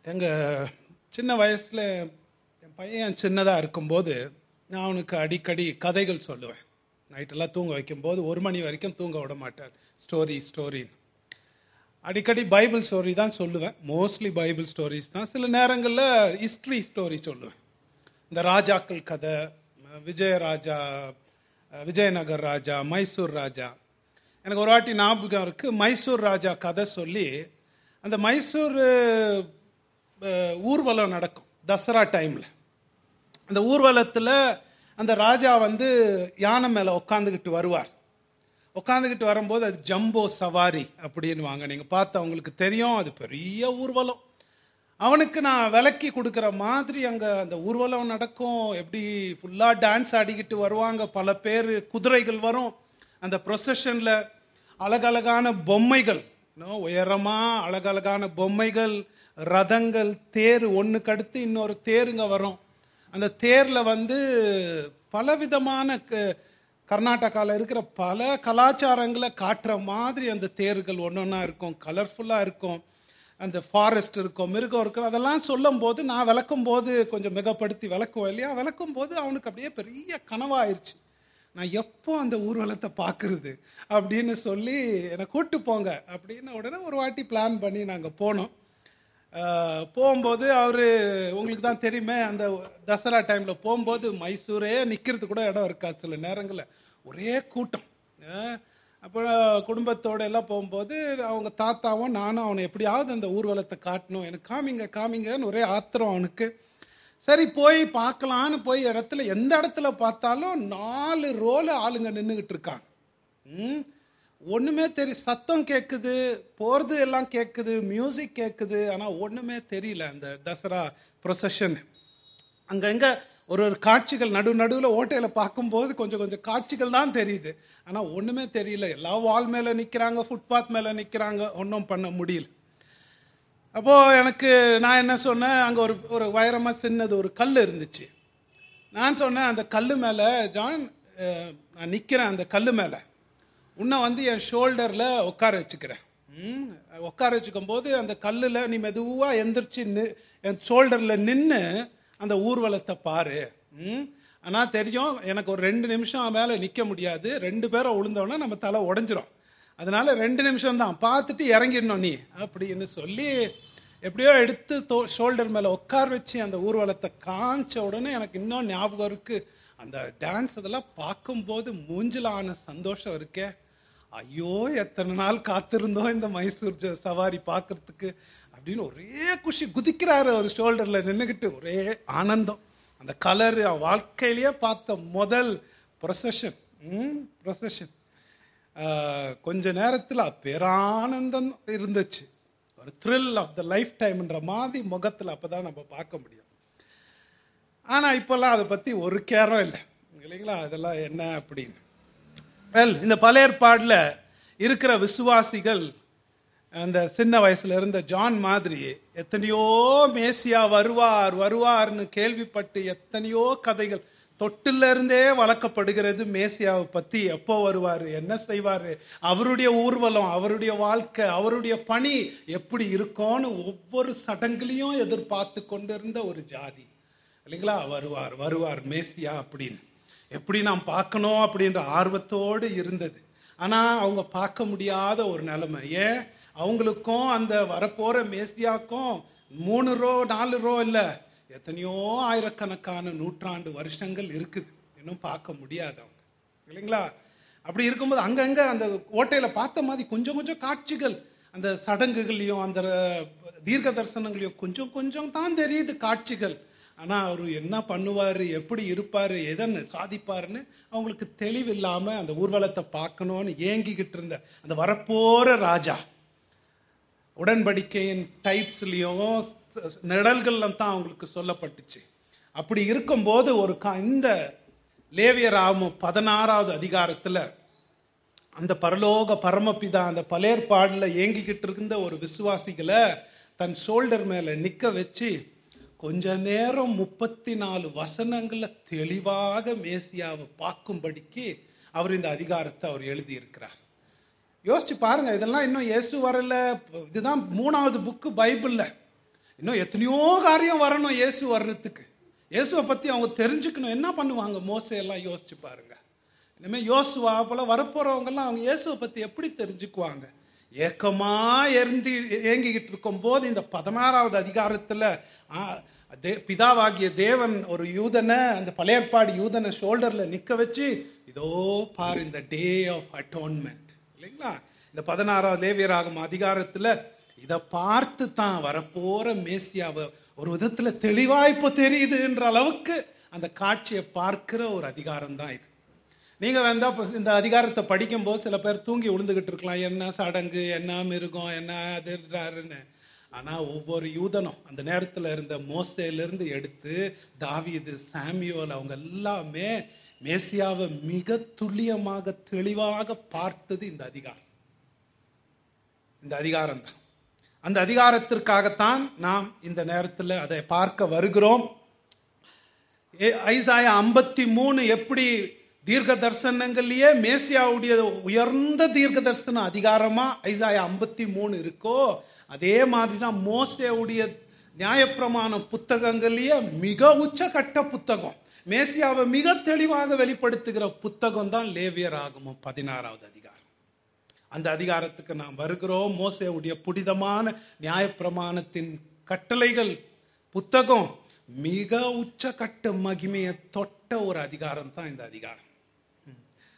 எங்கள் சின்ன வயசில் என் பையன் சின்னதாக இருக்கும்போது நான் அவனுக்கு அடிக்கடி கதைகள் சொல்லுவேன் நைட்டெல்லாம் தூங்க வைக்கும்போது ஒரு மணி வரைக்கும் தூங்க விட மாட்டார் ஸ்டோரி ஸ்டோரின்னு அடிக்கடி பைபிள் ஸ்டோரி தான் சொல்லுவேன் மோஸ்ட்லி பைபிள் ஸ்டோரிஸ் தான் சில நேரங்களில் ஹிஸ்ட்ரி ஸ்டோரி சொல்லுவேன் இந்த ராஜாக்கள் கதை விஜயராஜா விஜயநகர் ராஜா மைசூர் ராஜா எனக்கு ஒரு வாட்டி ஞாபகம் இருக்குது மைசூர் ராஜா கதை சொல்லி அந்த மைசூர் அஹ், ஊர்வலம் நடக்கும் தசரா டைமில் அந்த ஊர்வலத்தில் அந்த ராஜா வந்து யானை மேலே உட்காந்துக்கிட்டு வருவார் உட்காந்துக்கிட்டு வரும்போது அது ஜம்போ சவாரி அப்படின்னு வாங்க நீங்கள் பார்த்து அவங்களுக்கு தெரியும் அது பெரிய ஊர்வலம் அவனுக்கு நான் விலக்கி கொடுக்குற மாதிரி அங்கே அந்த ஊர்வலம் நடக்கும் எப்படி ஃபுல்லாக டான்ஸ் ஆடிக்கிட்டு வருவாங்க பல பேர் குதிரைகள் வரும் அந்த ப்ரொசஷனில் அழகழகான பொம்மைகள் இன்னும் உயரமாக அழகழகான பொம்மைகள் ரதங்கள் தேர் ஒன்றுக்கு அடுத்து இன்னொரு தேருங்க வரும் அந்த தேரில் வந்து பலவிதமான க- கர்நாடகாவில் இருக்கிற பல கலாச்சாரங்களை காட்டுற மாதிரி அந்த தேர்கள் ஒன்று ஒன்றா இருக்கும் கலர்ஃபுல்லாக இருக்கும் அந்த ஃபாரஸ்ட் இருக்கும் மிருகம் இருக்கும் அதெல்லாம் சொல்லும்போது நான் விளக்கும் போது கொஞ்சம் மிகப்படுத்தி விளக்குவேன் இல்லையா விளக்கும் போது அவனுக்கு அப்படியே பெரிய கனவாயிருச்சு நான் எப்போ அந்த ஊர்வலத்தை பார்க்கறது அப்படின்னு சொல்லி என்னை கூட்டு போங்க அப்படின்னு உடனே ஒரு வாட்டி பிளான் பண்ணி நாங்கள் போனோம் ஆஹ் போகும்போது அவர் உங்களுக்கு தான் தெரியுமே அந்த தசரா டைமில் போகும்போது மைசூரே நிற்கிறது கூட இடம் இருக்காது சில நேரங்களில் ஒரே கூட்டம் ஆஹ் அப்புறம் குடும்பத்தோட எல்லாம் போகும்போது அவங்க தாத்தாவும் நானும் அவனை எப்படியாவது அந்த ஊர்வலத்தை காட்டணும் எனக்கு காமிங்க காமிங்கன்னு ஒரே ஆத்திரம் அவனுக்கு சரி போய் பார்க்கலான்னு போய் இடத்துல எந்த இடத்துல பார்த்தாலும் நாலு ரோல ஆளுங்க நின்றுக்கிட்டு இருக்காங்க ம் ஒன்றுமே தெரியும் சத்தம் கேட்குது போகிறது எல்லாம் கேட்குது மியூசிக் கேட்குது ஆனால் ஒன்றுமே தெரியல அந்த தசரா ப்ரொசஷன் அங்கங்க ஒரு ஒரு காட்சிகள் நடு நடுவில் ஓட்டையில் பார்க்கும்போது கொஞ்சம் கொஞ்சம் காட்சிகள் தான் தெரியுது ஆனால் ஒன்றுமே தெரியல எல்லா வால் மேலே நிற்கிறாங்க ஃபுட்பாத் மேலே நிற்கிறாங்க ஒன்றும் பண்ண முடியல அப்போது எனக்கு நான் என்ன சொன்னேன் அங்கே ஒரு ஒரு வைரமாக சின்னது ஒரு கல் இருந்துச்சு நான் சொன்னேன் அந்த கல் மேலே ஜான் அஹ், நான் நிற்கிறேன் அந்த கல் மேலே உன்னை வந்து என் ஷோல்டரில் உட்கார வச்சுக்கிறேன் ம், உட்கார வச்சுக்கும் போது அந்த கல்லில் நீ மெதுவாக எந்திரிச்சு நி என் ஷோல்டரில் நின்று அந்த ஊர்வலத்தை பாரு ம் ஆனால் தெரியும் எனக்கு ஒரு ரெண்டு நிமிஷம் மேலே நிற்க முடியாது ரெண்டு பேரை உளுந்தோன்னா நம்ம தலை உடஞ்சிரும் அதனால ரெண்டு நிமிஷம் தான் பார்த்துட்டு இறங்கிடணும் நீ அப்படின்னு சொல்லி எப்படியோ எடுத்து தோ ஷோல்டர் மேலே உட்கார வச்சு அந்த ஊர்வலத்தை காமிச்ச உடனே எனக்கு இன்னும் ஞாபகம் இருக்கு அந்த டான்ஸ் அதெல்லாம் பார்க்கும்போது மூஞ்சில ஆன சந்தோஷம் இருக்கே ஐயோ எத்தனை நாள் காத்திருந்தோம் இந்த மைசூர் ஜ- சவாரி பார்க்கறதுக்கு அப்படின்னு ஒரே குஷி குதிக்கிறாரு ஒரு ஷோல்டரில் நின்றுக்கிட்டு ஒரே ஆனந்தம் அந்த கலர் வாழ்க்கையிலேயே பார்த்த முதல் ப்ரொசஷன் ப்ரொசஷன் கொஞ்ச நேரத்தில் பேரானந்தம் இருந்துச்சு ஒரு த்ரில் ஆஃப் த லைஃப் டைம்ன்ற மாதிரி முகத்தில் அப்போ தான் நம்ம பார்க்க முடியும் ஆனால் இப்போல்லாம் அதை பற்றி ஒரு கேரம் இல்லை இல்லைங்களா அதெல்லாம் என்ன அப்படின்னு வெல் இந்த பழைய ஏற்பாடில் இருக்கிற விசுவாசிகள் அந்த சின்ன வயசுல இருந்த ஜான் மாதிரி எத்தனையோ மேசியா வருவார் வருவார்னு கேள்விப்பட்டு எத்தனையோ கதைகள் தொட்டில இருந்தே வளர்க்கப்படுகிறது மேசியாவை பத்தி எப்போ வருவார் என்ன செய்வார் அவருடைய ஊர்வலம் அவருடைய வாழ்க்கை அவருடைய பணி எப்படி இருக்கும்னு ஒவ்வொரு சடங்குலையும் எதிர்பார்த்து கொண்டிருந்த ஒரு ஜாதி இல்லைங்களா வருவார் வருவார் மேசியா அப்படின்னு எப்படி நாம் பார்க்கணும் அப்படின்ற ஆர்வத்தோடு இருந்தது ஆனால் அவங்க பார்க்க முடியாத ஒரு நிலைமை ஏன் அவங்களுக்கும் அந்த வரப்போகிற மேசியாக்கும் மூணு ரோ நாலு ரோ இல்லை எத்தனையோ ஆயிரக்கணக்கான நூற்றாண்டு வருஷங்கள் இருக்குது இன்னும் பார்க்க முடியாது அவங்க இல்லைங்களா அப்படி இருக்கும்போது அங்கங்க அந்த ஓட்டையில் பார்த்த மாதிரி கொஞ்சம் கொஞ்சம் காட்சிகள் அந்த சடங்குகள்லையும் அந்த தீர்க்க தரிசனங்களையும் கொஞ்சம் கொஞ்சம் தான் தெரியுது காட்சிகள் ஆனால் அவர் என்ன பண்ணுவார் எப்படி இருப்பார் எதன்னு சாதிப்பாருன்னு அவங்களுக்கு தெளிவில்லாமல் அந்த ஊர்வலத்தை பார்க்கணும்னு ஏங்கிக்கிட்டு இருந்த அந்த வரப்போகிற ராஜா உடன்படிக்கையின் டைப்ஸ்லேயும் நிழல்கள்ல தான் அவங்களுக்கு சொல்லப்பட்டுச்சு அப்படி இருக்கும்போது ஒரு கா இந்த லேவியராம பதினாறாவது அதிகாரத்தில் அந்த பரலோக பரமபிதா அந்த பலேற்பாடில் ஏங்கிக்கிட்டு இருந்த ஒரு விசுவாசிகளை தன் ஷோல்டர் மேலே நிற்க வச்சு கொஞ்ச நேரம் முப்பத்தி நாலு வசனங்களை தெளிவாக மேசியாவை பார்க்கும்படிக்கு அவர் இந்த அதிகாரத்தை அவர் எழுதியிருக்கிறார் யோசிச்சு பாருங்க இதெல்லாம் இன்னும் இயேசு வரல இதுதான் மூணாவது புக்கு பைபிள்ல இன்னும் எத்தனையோ காரியம் வரணும் இயேசு வர்றதுக்கு இயேசுவை பத்தி அவங்க தெரிஞ்சுக்கணும் என்ன பண்ணுவாங்க மோசே எல்லாம் யோசிச்சு பாருங்க இனிமேல் யோசுவா போல வரப்போறவங்கெல்லாம் அவங்க இயேசுவை பத்தி எப்படி தெரிஞ்சுக்குவாங்க ஏக்கமா எரிந்து ஏங்கிக்கிட்டு இருக்கும் போது இந்த பதினாறாவது அதிகாரத்துல ஆ, தே- பிதாவாகிய தேவன் ஒரு யூதனை அந்த பழைய ஏற்பாடு யூதனை ஷோல்டர்ல நிக்க வச்சு இதோ பார் இந்த டே ஆஃப் அட்டோன்மெண்ட் இல்லைங்களா இந்த பதினாறாவது லேவியராகும் அதிகாரத்துல இதை பார்த்து தான் வரப்போற மேசியாவை ஒரு விதத்துல தெளிவா இப்போ தெரியுதுன்ற அளவுக்கு அந்த காட்சியை பார்க்கிற ஒரு அதிகாரம் தான் இது நீங்க வந்தா இப்ப இந்த அதிகாரத்தை படிக்கும்போது சில பேர் தூங்கி விழுந்துகிட்டு இருக்கலாம் என்ன சடங்கு என்ன மிருகம் என்ன அதுன்றாருன்னு ஆனா ஒவ்வொரு யூதனும் அந்த நேரத்துல இருந்த மோசையிலிருந்து எடுத்து தாவீது சாமியோல் அவங்க எல்லாமே மேசியாவை மிக துல்லியமாக தெளிவாக பார்த்தது இந்த அதிகாரம் இந்த அதிகாரம் தான் அந்த அதிகாரத்திற்காகத்தான் நாம் இந்த நேரத்தில் அதை பார்க்க வருகிறோம் ஏ- ஐசாயா ஐம்பத்தி மூணு எப்படி தீர்க்க தரிசனங்கள்லயே மேசியாவுடைய உயர்ந்த தீர்க்க தரிசன அதிகாரமா ஐசாயா ஐம்பத்தி மூணு இருக்கோ அதே மாதிரி தான் மோசேவுடைய நியாயப்பிரமாண புத்தகங்கள்லயே மிக உச்சகட்ட புத்தகம் மேசியாவை மிக தெளிவாக வெளிப்படுத்துகிற புத்தகம் தான் லேவியர் ஆகமும் பதினாறாவது அதிகாரம் அந்த அதிகாரத்துக்கு நாம் வருகிறோம் மோசேவுடைய புனிதமான நியாயப்பிரமாணத்தின் கட்டளைகள் புத்தகம் மிக உச்சக்கட்ட மகிமையை தொட்ட ஒரு அதிகாரம் தான் இந்த அதிகாரம் ம்.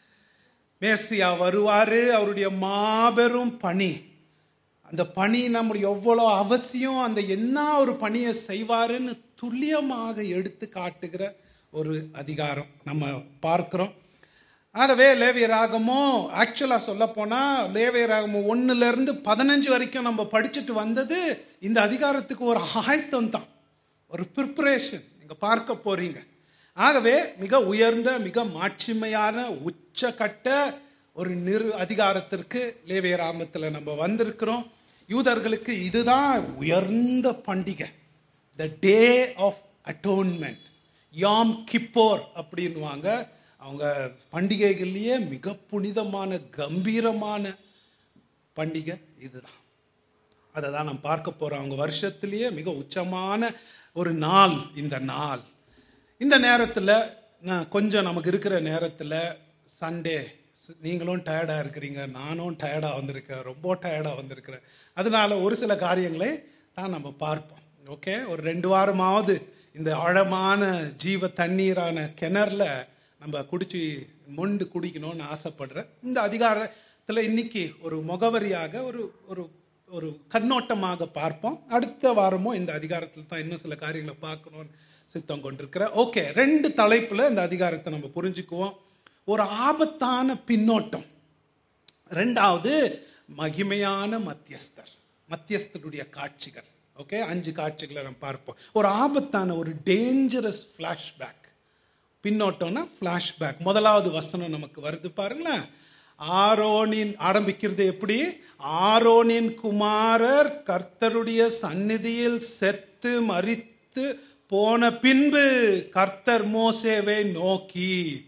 மேசியா வருவாரு அவருடைய மாபெரும் பணி அந்த பணி நம்முடைய எவ்வளோ அவசியம் அந்த என்ன ஒரு பணியை செய்வாருன்னு துல்லியமாக எடுத்து காட்டுகிற ஒரு அதிகாரம் நம்ம பார்க்கிறோம் ஆகவே லேவிய ராகமும் ஆக்சுவலாக சொல்ல போனால் லேவிய ராகமும் ஒன்றுலேருந்து பதினஞ்சு வரைக்கும் நம்ம படிச்சுட்டு வந்தது இந்த அதிகாரத்துக்கு ஒரு ஆயத்தம் தான் ஒரு ப்ரிப்பரேஷன் நீங்கள் பார்க்க போறீங்க ஆகவே மிக உயர்ந்த மிக மாட்சிமையான உச்சக்கட்ட ஒரு நிறு அதிகாரத்திற்கு லேவிய ராமத்தில் நம்ம வந்திருக்கிறோம் யூதர்களுக்கு இதுதான் உயர்ந்த பண்டிகை த டே ஆஃப் அட்டோன்மெண்ட் யாம் கிப்போர் அப்படின்வாங்க அவங்க பண்டிகைகள்லயே மிக புனிதமான கம்பீரமான பண்டிகை இதுதான் அதை தான் நம்ம பார்க்க போறோம் அவங்க வருஷத்திலேயே மிக உச்சமான ஒரு நாள் இந்த நாள் இந்த நேரத்தில் நான் கொஞ்சம் நமக்கு இருக்கிற நேரத்தில் சண்டே நீங்களும் டயர்டாக இருக்கிறீங்க நானும் டயர்டாக வந்திருக்கேன் ரொம்ப டயர்டாக வந்திருக்கிறேன் அதனால ஒரு சில காரியங்களை தான் நம்ம பார்ப்போம் ஓகே ஒரு ரெண்டு வாரமாவது இந்த ஆழமான ஜீவ தண்ணீரான கிணறுல நம்ம குடிச்சு மொண்டு குடிக்கணும்னு ஆசைப்படுறேன் இந்த அதிகாரத்தில் இன்னைக்கு ஒரு முகவரியாக ஒரு ஒரு ஒரு கண்ணோட்டமாக பார்ப்போம் அடுத்த வாரமும் இந்த அதிகாரத்தில் தான் இன்னும் சில காரியங்களை பார்க்கணும்னு சித்தம் கொண்டிருக்கிற ஓகே ரெண்டு தலைப்புல இந்த அதிகாரத்தை நம்ம புரிஞ்சுக்குவோம் ஒரு ஆபத்தான பின்னோட்டம் ரெண்டாவது மகிமையான மத்தியஸ்தர் மத்தியஸ்தருடைய காட்சிகள் ஓகே அஞ்சு காட்சிகளை நம்ம பார்ப்போம் ஒரு ஆபத்தான ஒரு டேஞ்சரஸ் ஃப்ளாஷ்பேக் பின்னோட்டம்னா ஃப்ளாஷ்பேக் முதலாவது வசனம் நமக்கு வருது பாருங்களேன் ஆரோனின் ஆரம்பிக்கிறது எப்படி ஆரோனின் குமாரர் கர்த்தருடைய சந்நிதியில் செத்து மரித்து போன பின்பு கர்த்தர் மோசேவை நோக்கி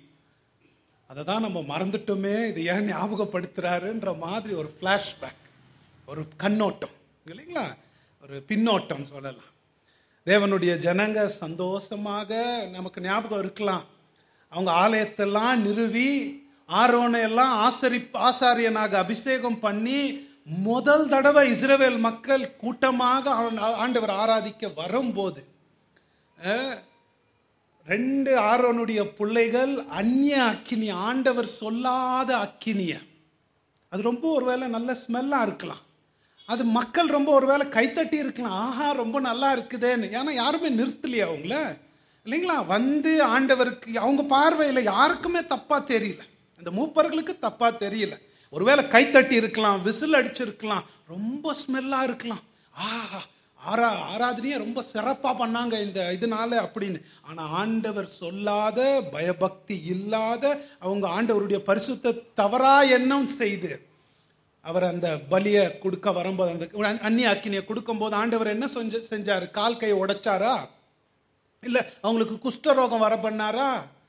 அதை தான் நம்ம மறந்துட்டோமே இது ஏன் ஞாபகப்படுத்துறாருன்ற மாதிரி ஒரு ஃப்ளாஷ்பேக் ஒரு கண்ணோட்டம் இல்லைங்களா ஒரு பின்னோட்டம் சொல்லலாம் தேவனுடைய ஜனங்க சந்தோஷமாக நமக்கு ஞாபகம் இருக்கலாம் அவங்க ஆலயத்தெல்லாம் நிறுவி ஆரோனை எல்லாம் ஆசரி ஆசாரியனாக அபிஷேகம் பண்ணி முதல் தடவை இஸ்ரவேல் மக்கள் கூட்டமாக ஆ- ஆண்டவர் ஆராதிக்க வரும்போது அஹ், ரெண்டு ஆரோனுடைய பிள்ளைகள் அந்நிய அக்கினி ஆண்டவர் சொல்லாத அக்கினிய அது ரொம்ப ஒருவேளை நல்ல ஸ்மெல்லா இருக்கலாம் அது மக்கள் ரொம்ப ஒருவேளை கைத்தட்டி இருக்கலாம் ஆஹா ரொம்ப நல்லா இருக்குதேன்னு ஏன்னா யாருமே நிறுத்தலையா அவங்கள இல்லைங்களா வந்து ஆண்டவருக்கு அவங்க பார்வையில் யாருக்குமே தப்பா தெரியல அந்த மூப்பர்களுக்கு தப்பா தெரியல ஒருவேளை கைத்தட்டி இருக்கலாம் விசில் அடிச்சிருக்கலாம் ரொம்ப ஸ்மெல்லா இருக்கலாம் ஆஹா ஆரா ஆராதனையே ரொம்ப சிறப்பா பண்ணாங்க இந்த இதனால அப்படின்னு ஆனா ஆண்டவர் சொல்லாத பயபக்தி இல்லாத அவங்க ஆண்டவருடைய பரிசுத்த தவறா எண்ணம் செய்து அவர் அந்த பலியை கொடுக்க வரும்போது அந்த அந்நிய அக்கினியை கொடுக்கும்போது ஆண்டவர் என்ன செஞ்ச செஞ்சாரு கால் கை உடைச்சாரா இல்ல அவங்களுக்கு குஷ்டரோகம் வர பண்ணாரா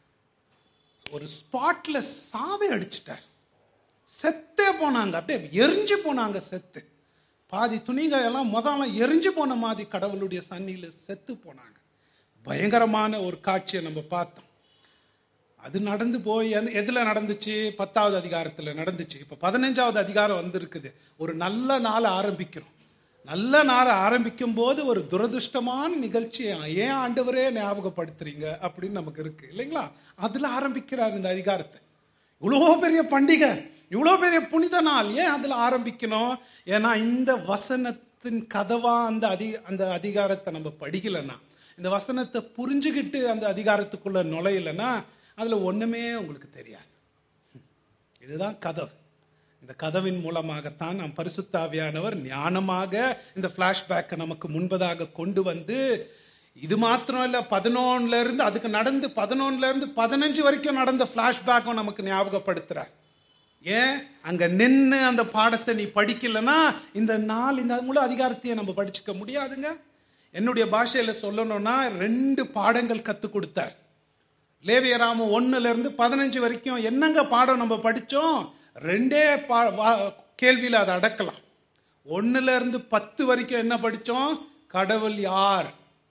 ஒரு ஸ்பாட்ல சாவே அடிச்சிட்டார் செத்தே போனாங்க அப்படியே எரிஞ்சு போனாங்க செத்து பாதி துணிங்க எல்லாம் முதல்ல எரிஞ்சு போன மாதிரி கடவுளுடைய சன்னியில் செத்து போனாங்க பயங்கரமான ஒரு காட்சியை நம்ம பார்த்தோம் அது நடந்து போய் எந்த- எதுல நடந்துச்சு பத்தாவது அதிகாரத்துல நடந்துச்சு இப்ப பதினஞ்சாவது அதிகாரம் வந்திருக்குது ஒரு நல்ல நாள் ஆரம்பிக்கிறோம் நல்ல நாள் ஆரம்பிக்கும் போது ஒரு துரதிருஷ்டமான நிகழ்ச்சியை ஏன் ஆண்டவரே ஞாபகப்படுத்துறீங்க அப்படின்னு நமக்கு இருக்கு இல்லைங்களா அதுல ஆரம்பிக்கிறார் இந்த அதிகாரத்தை இவ்வளோ பெரிய பண்டிகை இவ்வளோ பெரிய புனித நாள் ஏன் அதில் ஆரம்பிக்கணும் ஏன்னா இந்த வசனத்தின் கதவா அந்த அதி அந்த அதிகாரத்தை நம்ம படிக்கலைன்னா இந்த வசனத்தை புரிஞ்சுக்கிட்டு அந்த அதிகாரத்துக்குள்ள நுழையலைன்னா அதில் ஒன்றுமே உங்களுக்கு தெரியாது இதுதான் கதவு இந்த கதவின் மூலமாகத்தான் நாம் பரிசுத்தாவியானவர் ஞானமாக இந்த ஃப்ளாஷ்பேக்கை நமக்கு முன்பதாக கொண்டு வந்து இது மாத்திரம் இல்லை பதினொன்னுல இருந்து அதுக்கு நடந்து பதினொன்னுல இருந்து பதினஞ்சு வரைக்கும் நடந்த ஃப்ளாஷ்பேக்கும் நமக்கு ஞாபகப்படுத்துறார் ஏன் அங்க நின்று அந்த பாடத்தை நீ படிக்கலைன்னா இந்த நாள் இந்த முழு அதிகாரத்தையே நம்ம படிச்சுக்க முடியாதுங்க என்னுடைய பாஷையில சொல்லணும்னா ரெண்டு பாடங்கள் கற்றுக் கொடுத்தார் லேவியராம ஒண்ணுல இருந்து பதினஞ்சு வரைக்கும் என்னங்க பாடம் நம்ம படிச்சோம் ரெண்டே பா வா- கேள்வியில அதை அடக்கலாம் ஒண்ணுல இருந்து பத்து வரைக்கும் என்ன படிச்சோம் கடவுள் யார்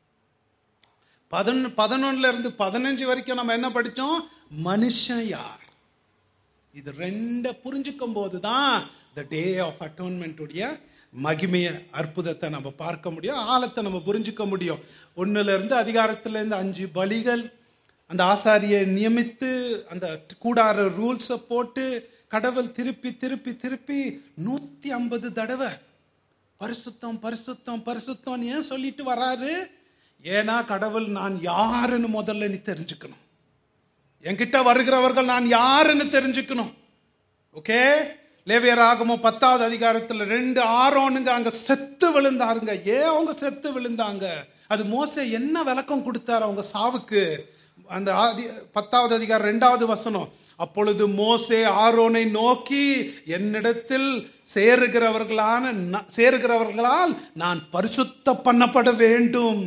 பதினொன்று பதினொன்னுல இருந்து பதினஞ்சு வரைக்கும் நம்ம என்ன படிச்சோம் மனுஷன் யார் இது ரெண்ட புரிஞ்சுக்கும் போது தான் த டே ஆஃப் அட்டோன்மெண்ட் உடைய மகிமைய அற்புதத்தை நம்ம பார்க்க முடியும் ஆழத்தை நம்ம புரிஞ்சுக்க முடியும் ஒண்ணுல இருந்து அதிகாரத்துல இருந்து அஞ்சு பலிகள் அந்த ஆசாரியை நியமித்து அந்த கூடார ரூல்ஸை போட்டு கடவுள் திருப்பி திருப்பி திருப்பி நூத்தி ஐம்பது தடவை பரிசுத்தம் பரிசுத்தம் பரிசுத்தம் ஏன் சொல்லிட்டு வராரு ஏன்னா கடவுள் நான் யாருன்னு முதல்ல நீ தெரிஞ்சுக்கணும் என்கிட்ட வருகிறவர்கள் நான் யாருன்னு தெரிஞ்சுக்கணும் ஓகே லேவியராகமோ பத்தாவது அதிகாரத்துல ரெண்டு ஆரோனுங்க அங்க செத்து விழுந்தாருங்க ஏன் அவங்க செத்து விழுந்தாங்க அது மோசே என்ன விளக்கம் கொடுத்தாரு அவங்க சாவுக்கு அந்த ஆதி- பத்தாவது அதிகாரம் ரெண்டாவது வசனம் அப்பொழுது மோசே ஆரோனை நோக்கி என்னிடத்தில் சேருகிறவர்களான ந- சேருகிறவர்களால் நான் பரிசுத்த பண்ணப்பட வேண்டும்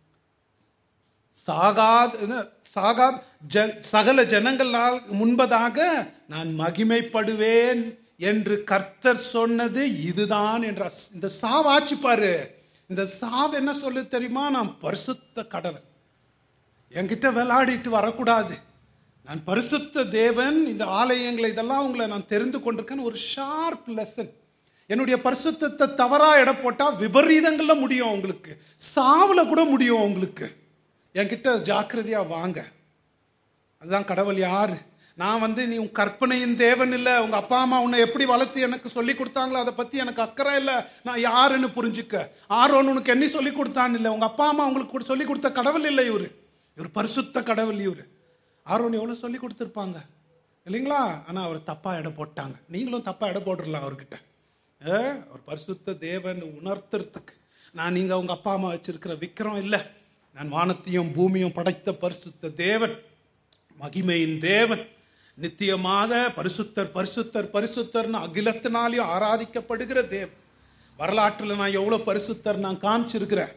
சாகாத் என்ன, சாகாத் ஜ- சகல ஜனங்களால் முன்பதாக நான் மகிமைப்படுவேன் என்று கர்த்தர் சொன்னது இதுதான் என்ற அஸ்- இந்த சாவாச்சு பாரு இந்த சாவு என்ன சொல்லு தெரியுமா நான் பரிசுத்த கடவுள் என்கிட்ட விளையாடிட்டு வரக்கூடாது நான் பரிசுத்த தேவன் இந்த ஆலயங்களை இதெல்லாம் உங்களை நான் தெரிந்து கொண்டிருக்கேன் ஒரு ஷார்ப் லெசன் என்னுடைய பரிசுத்தத்தை தவறா எடை போட்டா விபரீதங்கள்ல முடியும் உங்களுக்கு சாவுல கூட முடியும் உங்களுக்கு என்கிட்ட ஜாக்கிரதையா வாங்க அதுதான் கடவுள் யாரு நான் வந்து நீ உன் கற்பனையின் தேவன் இல்லை உங்க அப்பா அம்மா உன்னை எப்படி வளர்த்து எனக்கு சொல்லி கொடுத்தாங்களோ அதை பத்தி எனக்கு அக்கறை இல்லை நான் யாருன்னு புரிஞ்சுக்க ஆரோன் உனக்கு என்ன சொல்லி கொடுத்தான் இல்லை உங்க அப்பா அம்மா உங்களுக்கு கூட சொல்லி கொடுத்த கடவுள் இல்லை இவரு இவர் பரிசுத்த கடவுள் இவரு ஆரோன் எவ்வளவு சொல்லி கொடுத்துருப்பாங்க இல்லைங்களா ஆனா அவர் தப்பா எடை போட்டாங்க நீங்களும் தப்பா எடை போட்டுடலாம் அவர்கிட்ட ஏ, அவர் பரிசுத்த தேவன் உணர்த்துறதுக்கு நான் நீங்க உங்க அப்பா அம்மா வச்சிருக்கிற விக்கிரம் இல்லை நான் வானத்தையும் பூமியும் படைத்த பரிசுத்த தேவன் மகிமையின் தேவன் நித்தியமாக பரிசுத்தர் பரிசுத்தர் பரிசுத்தர்னு அகிலத்தினாலையும் ஆராதிக்கப்படுகிற தேவன் வரலாற்றில் நான் எவ்வளவு பரிசுத்தர் நான் காமிச்சிருக்கிறேன்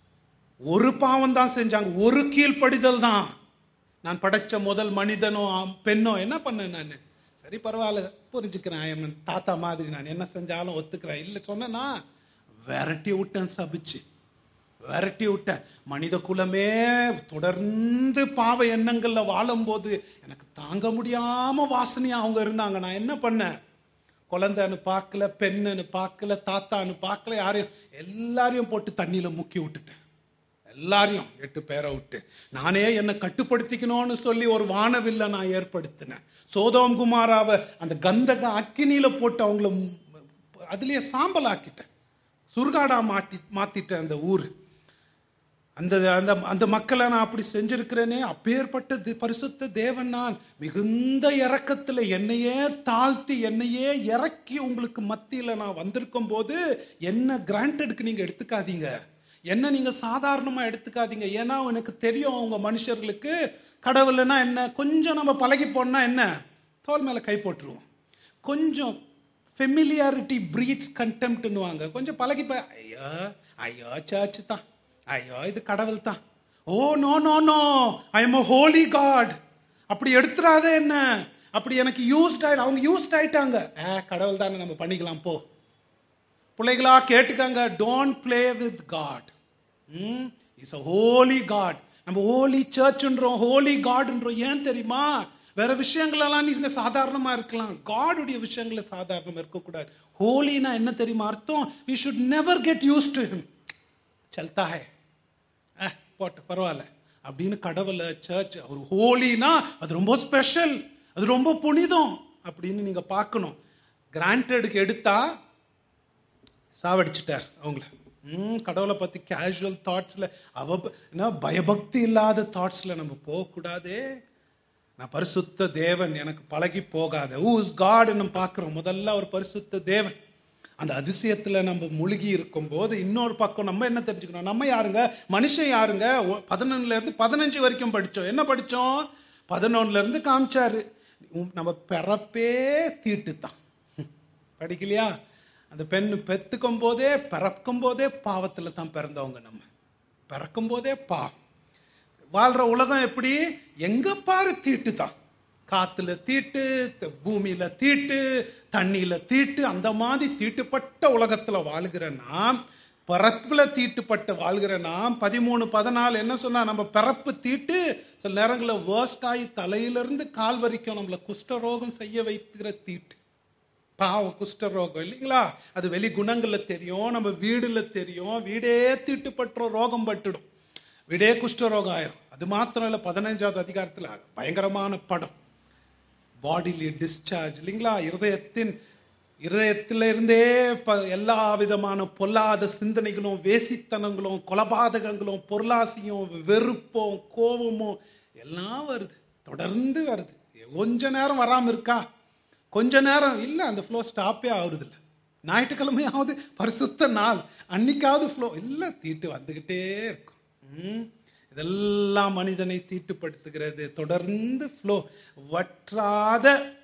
ஒரு பாவம் தான் செஞ்சாங்க ஒரு கீழ்ப்படிதல் தான் நான் படைச்ச முதல் மனிதனோ ஆம், பெண்ணோ என்ன பண்ணேன் நான் சரி பரவாயில்ல புரிஞ்சுக்கிறேன் I am a தாத்தா மாதிரி நான் என்ன செஞ்சாலும் ஒத்துக்கிறேன் இல்லை சொன்னேன்னா விரட்டி விட்டேன் சபிச்சு விரட்டி விட்டேன் மனித குலமே தொடர்ந்து பாவ எண்ணங்கள்ல வாழும்போது எனக்கு தாங்க முடியாம வாசனையா அவங்க இருந்தாங்க நான் என்ன பண்ணேன் குழந்தைன்னு பார்க்கல பெண்ணுன்னு பார்க்கல தாத்தான்னு பார்க்கல யாரையும் எல்லாரையும் போட்டு தண்ணியில முக்கி விட்டுட்டேன் எல்லாரையும் எட்டு பேரை விட்டு நானே என்னை கட்டுப்படுத்திக்கணும்னு சொல்லி ஒரு வானவில்லை நான் ஏற்படுத்தினேன் சோதோம் குமாராவை அந்த கந்தக அக்கினியில போட்டு அவங்கள ம்- அதுலயே சாம்பல் ஆக்கிட்டேன் சுருகாடா மாட்டி மாத்திட்டேன் அந்த ஊர் அந்த அந்த அந்த மக்களை நான் அப்படி செஞ்சிருக்கிறேனே அப்பேற்பட்ட தி- பரிசுத்த தேவன் நான் மிகுந்த இறக்கத்துல என்னையே தாழ்த்தி என்னையே இறக்கி உங்களுக்கு மத்தியில நான் வந்திருக்கும் போது என்ன கிராண்டடுக்கு நீங்க எடுத்துக்காதீங்க என்ன நீங்க சாதாரணமா எடுத்துக்காதீங்க ஏன்னா எனக்கு தெரியும் உங்க மனுஷர்களுக்கு கடவுள்னா என்ன கொஞ்சம் நம்ம பழகி போனா என்ன தோல் மேல கை போட்டுருவோம் கொஞ்சம் ஃபெமிலியாரிட்டி பிரீட்ஸ் கண்டெம்ட்னுவாங்க கொஞ்சம் பழகி ப ஐயோ ஐயோ சர்ச் தான் ஐயோ இது கடவுள் தான் oh no no no I am a holy god அப்படி எடுத்துறாத என்ன அப்படி எனக்கு யூஸ்ட் ஆயிடு அவங்க யூஸ்ட் ஆயிட்டாங்க ஆ கடவுள் தானே நம்ம பண்ணிக்கலாம் போ பிள்ளைகளா கேட்டுக்கங்க don't play with god is a holy god நம்ம ஹோலி சர்ச்ன்றோம் ஹோலி காட்ன்றோம் ஏன் தெரியுமா வேற விஷயங்களெல்லாம் நீங்க சாதாரணமா இருக்கலாம் காடுடைய விஷயங்கள சாதாரணமா இருக்கக்கூடாது ஹோலினா என்ன தெரியுமா அர்த்தம் we should never get use to him சல்தா ஹே அஹ், போட்டு பரவாயில்ல அப்படின்னு கடவுளை சர்ச் அவர் ஹோலினா அது ரொம்ப ஸ்பெஷல் அது ரொம்ப புனிதம் அப்படின்னு நீங்க பார்க்கணும் கிராண்டடுக்கு எடுத்தா சாவடிச்சிட்டார் அவங்கள ம் கடவுளை பத்தி கேஷுவல் தாட்ஸ்ல அவ என்ன பயபக்தி இல்லாத தாட்ஸ்ல நம்ம போகக்கூடாதே நான் பரிசுத்த தேவன் எனக்கு பழகி போகாத ஊஸ் காட் நம்ம பார்க்குறோம் முதல்ல ஒரு பரிசுத்த தேவன் அந்த அதிசயத்துல நம்ம முழுகி இருக்கும் போது இன்னொரு பக்கம் நம்ம என்ன தெரிஞ்சுக்கணும் நம்ம யாருங்க மனுஷன் யாருங்க ஒ- பதினொன்னுல இருந்து பதினஞ்சு வரைக்கும் படிச்சோம் என்ன படிச்சோம் பதினொன்னுல இருந்து காமிச்சாரு உம், நம்ம பிறப்பே தீட்டு தான் படிக்கலையா அந்த பெண் பெத்துக்கும் போதே பிறக்கும் போதே பாவத்துல தான் பிறந்தவங்க நம்ம பிறக்கும் போதே பாவம் வாழ்ற உலகம் எப்படி எங்க பாரு தீட்டு தான் காத்துல தீட்டு த- பூமியில தீட்டு தண்ணியில தீட்டு அந்த மாதிரி தீட்டுப்பட்ட உலகத்துல வாழுகிற நாம் பிறப்புல தீட்டுப்பட்ட வாழ்கிற நாம் பதிமூணு பதினாலு என்ன சொன்னா நம்ம பிறப்பு தீட்டு சில நேரங்களில் வேர்ஸ்ட் ஆகி தலையிலிருந்து கால் வரைக்கும் நம்மளை குஷ்டரோகம் செய்ய வைக்கிற தீட்டு பாவம் குஷ்டரோகம் இல்லைங்களா அது வெளி குணங்கள்ல தெரியும் நம்ம வீடுல தெரியும் வீடே தீட்டுப்பட்டுரும் ரோகம் பட்டுடும் வீடே குஷ்டரோகம் ஆயிரும் அது மாத்திரம் இல்லை பதினஞ்சாவது அதிகாரத்துல பயங்கரமான படம் பாடிலி டிஸ்சார்ஜ் இல்லைங்களா இருதயத்தின் இருதயத்தில இருந்தே ப எல்லா விதமான பொல்லாத சிந்தனைகளும் வேசித்தனங்களும் கொலபாதகங்களும் பொருளாசியும் வெறுப்பும் கோபமும் எல்லாம் வருது தொடர்ந்து வருது கொஞ்ச நேரம் வராம இருக்கா கொஞ்ச நேரம் இல்லை அந்த ஃப்ளோ ஸ்டாப்பே ஆகுறது இல்லை ஞாயிற்றுக்கிழமையாவது பரிசுத்த நாள் அன்னைக்காவது ஃப்ளோ இல்லை தீட்டு வந்துக்கிட்டே இருக்கும் ம். இதெல்லாம் மனிதனை தீட்டுப்படுத்துகிறது தொடர்ந்து ஃப்ளோ வற்றாத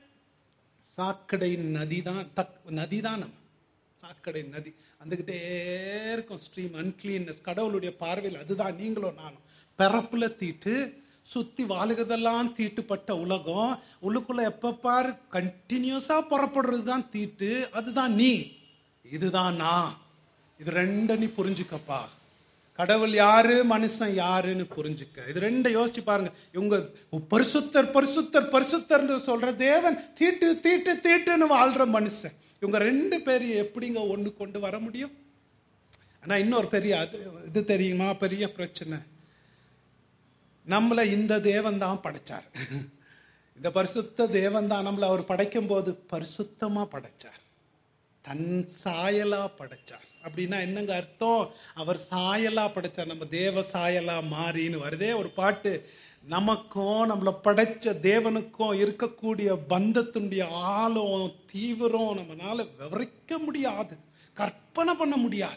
சாக்கடை நதி தான் தக் நதி தான் நம்ம சாக்கடை நதி வந்துக்கிட்டே இருக்கும் ஸ்ட்ரீம் அன்கிளீன்னஸ் கடவுளுடைய பார்வையில் அதுதான் நீங்களும் நானும் பிறப்புல தீட்டு சுத்தி வாழுகிறதெல்லாம் தீட்டுப்பட்ட உலகம் உள்ளுக்குள்ள எப்ப பாரு கண்டினியூஸா புறப்படுறது தான் தீட்டு அதுதான் நீ இதுதான் நான் இது ரெண்ட நீ புரிஞ்சுக்கப்பா கடவுள் யாரு மனுஷன் யாருன்னு புரிஞ்சுக்க இது ரெண்ட யோசிச்சு பாருங்க இவங்க பரிசுத்தர் பரிசுத்தர் பரிசுத்தர்னு சொல்ற தேவன் தீட்டு தீட்டு தீட்டுன்னு வாழ்ற மனுஷன் இவங்க ரெண்டு பேரையும் எப்படிங்க ஒண்ணு கொண்டு வர முடியும் ஆனா இன்னொரு பெரிய அது இது தெரியுமா பெரிய பிரச்சனை நம்மளை இந்த தேவன் தான் படைச்சார் இந்த பரிசுத்த தேவன் தான் நம்மளை அவர் படைக்கும் போது பரிசுத்தமா படைச்சார் தன் சாயலா படைச்சார் அப்படின்னா என்னங்க அர்த்தம் அவர் சாயலா படைச்சார் நம்ம தேவ சாயலா மாறின்னு வருதே ஒரு பாட்டு நமக்கும் நம்மளை படைச்ச தேவனுக்கும் இருக்கக்கூடிய பந்தத்தினுடைய ஆழம் தீவிரம் நம்மளால விவரிக்க முடியாது கற்பனை பண்ண முடியாது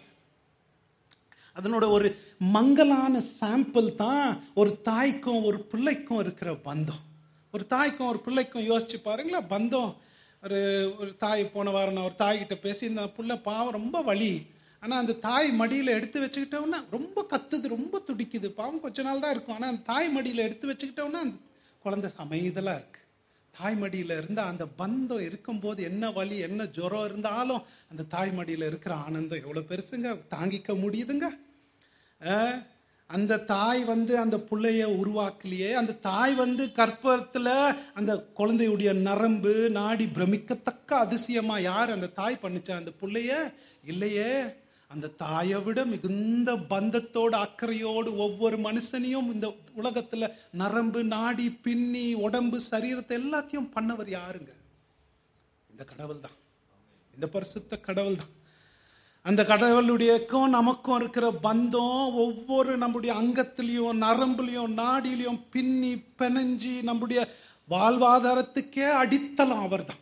அதனோட ஒரு மங்கலான சாம்பிள் தான் ஒரு தாய்க்கும் ஒரு பிள்ளைக்கும் இருக்கிற பந்தம் ஒரு தாய்க்கும் ஒரு பிள்ளைக்கும் யோசிச்சு பாருங்களா பந்தம் ஒரு ஒரு தாய் போன வாரம் நான் ஒரு தாய்கிட்ட பேசி இந்த புள்ள பாவம் ரொம்ப வலி ஆனால் அந்த தாய் மடியில் எடுத்து வச்சுக்கிட்டோம்னா ரொம்ப கத்துது ரொம்ப துடிக்குது பாவம் கொஞ்ச நாள் தான் இருக்கும் ஆனால் அந்த தாய் மடியில் எடுத்து வச்சுக்கிட்டோம்னா அந்த குழந்தை சமைதலாக இருக்கு தாய் மடியில இருந்த அந்த பந்தம் இருக்கும்போது என்ன வலி என்ன ஜுரம் இருந்தாலும் அந்த தாய் மடியில இருக்கிற ஆனந்தம் எவ்வளவு பெருசுங்க தாங்கிக்க முடியுதுங்க அஹ், அந்த தாய் வந்து அந்த புள்ளைய உருவாக்கலையே அந்த தாய் வந்து கற்பத்துல அந்த குழந்தையுடைய நரம்பு நாடி பிரமிக்கத்தக்க அதிசயமா யார் அந்த தாய் பண்ணுச்சா அந்த புள்ளைய இல்லையே அந்த தாயை விட மிகுந்த பந்தத்தோடு அக்கறையோடு ஒவ்வொரு மனுஷனையும் இந்த உலகத்துல நரம்பு நாடி பின்னி உடம்பு சரீரத்தை எல்லாத்தையும் பண்ணவர் யாருங்க இந்த கடவுள் தான் இந்த பரிசுத்த கடவுள் தான் அந்த கடவுளுடையக்கும் நமக்கும் இருக்கிற பந்தம் ஒவ்வொரு நம்முடைய அங்கத்திலையும் நரம்புலையும் நாடிலையும் பின்னி பிணைஞ்சி நம்முடைய வாழ்வாதாரத்துக்கே அடித்தளம் அவர்தான்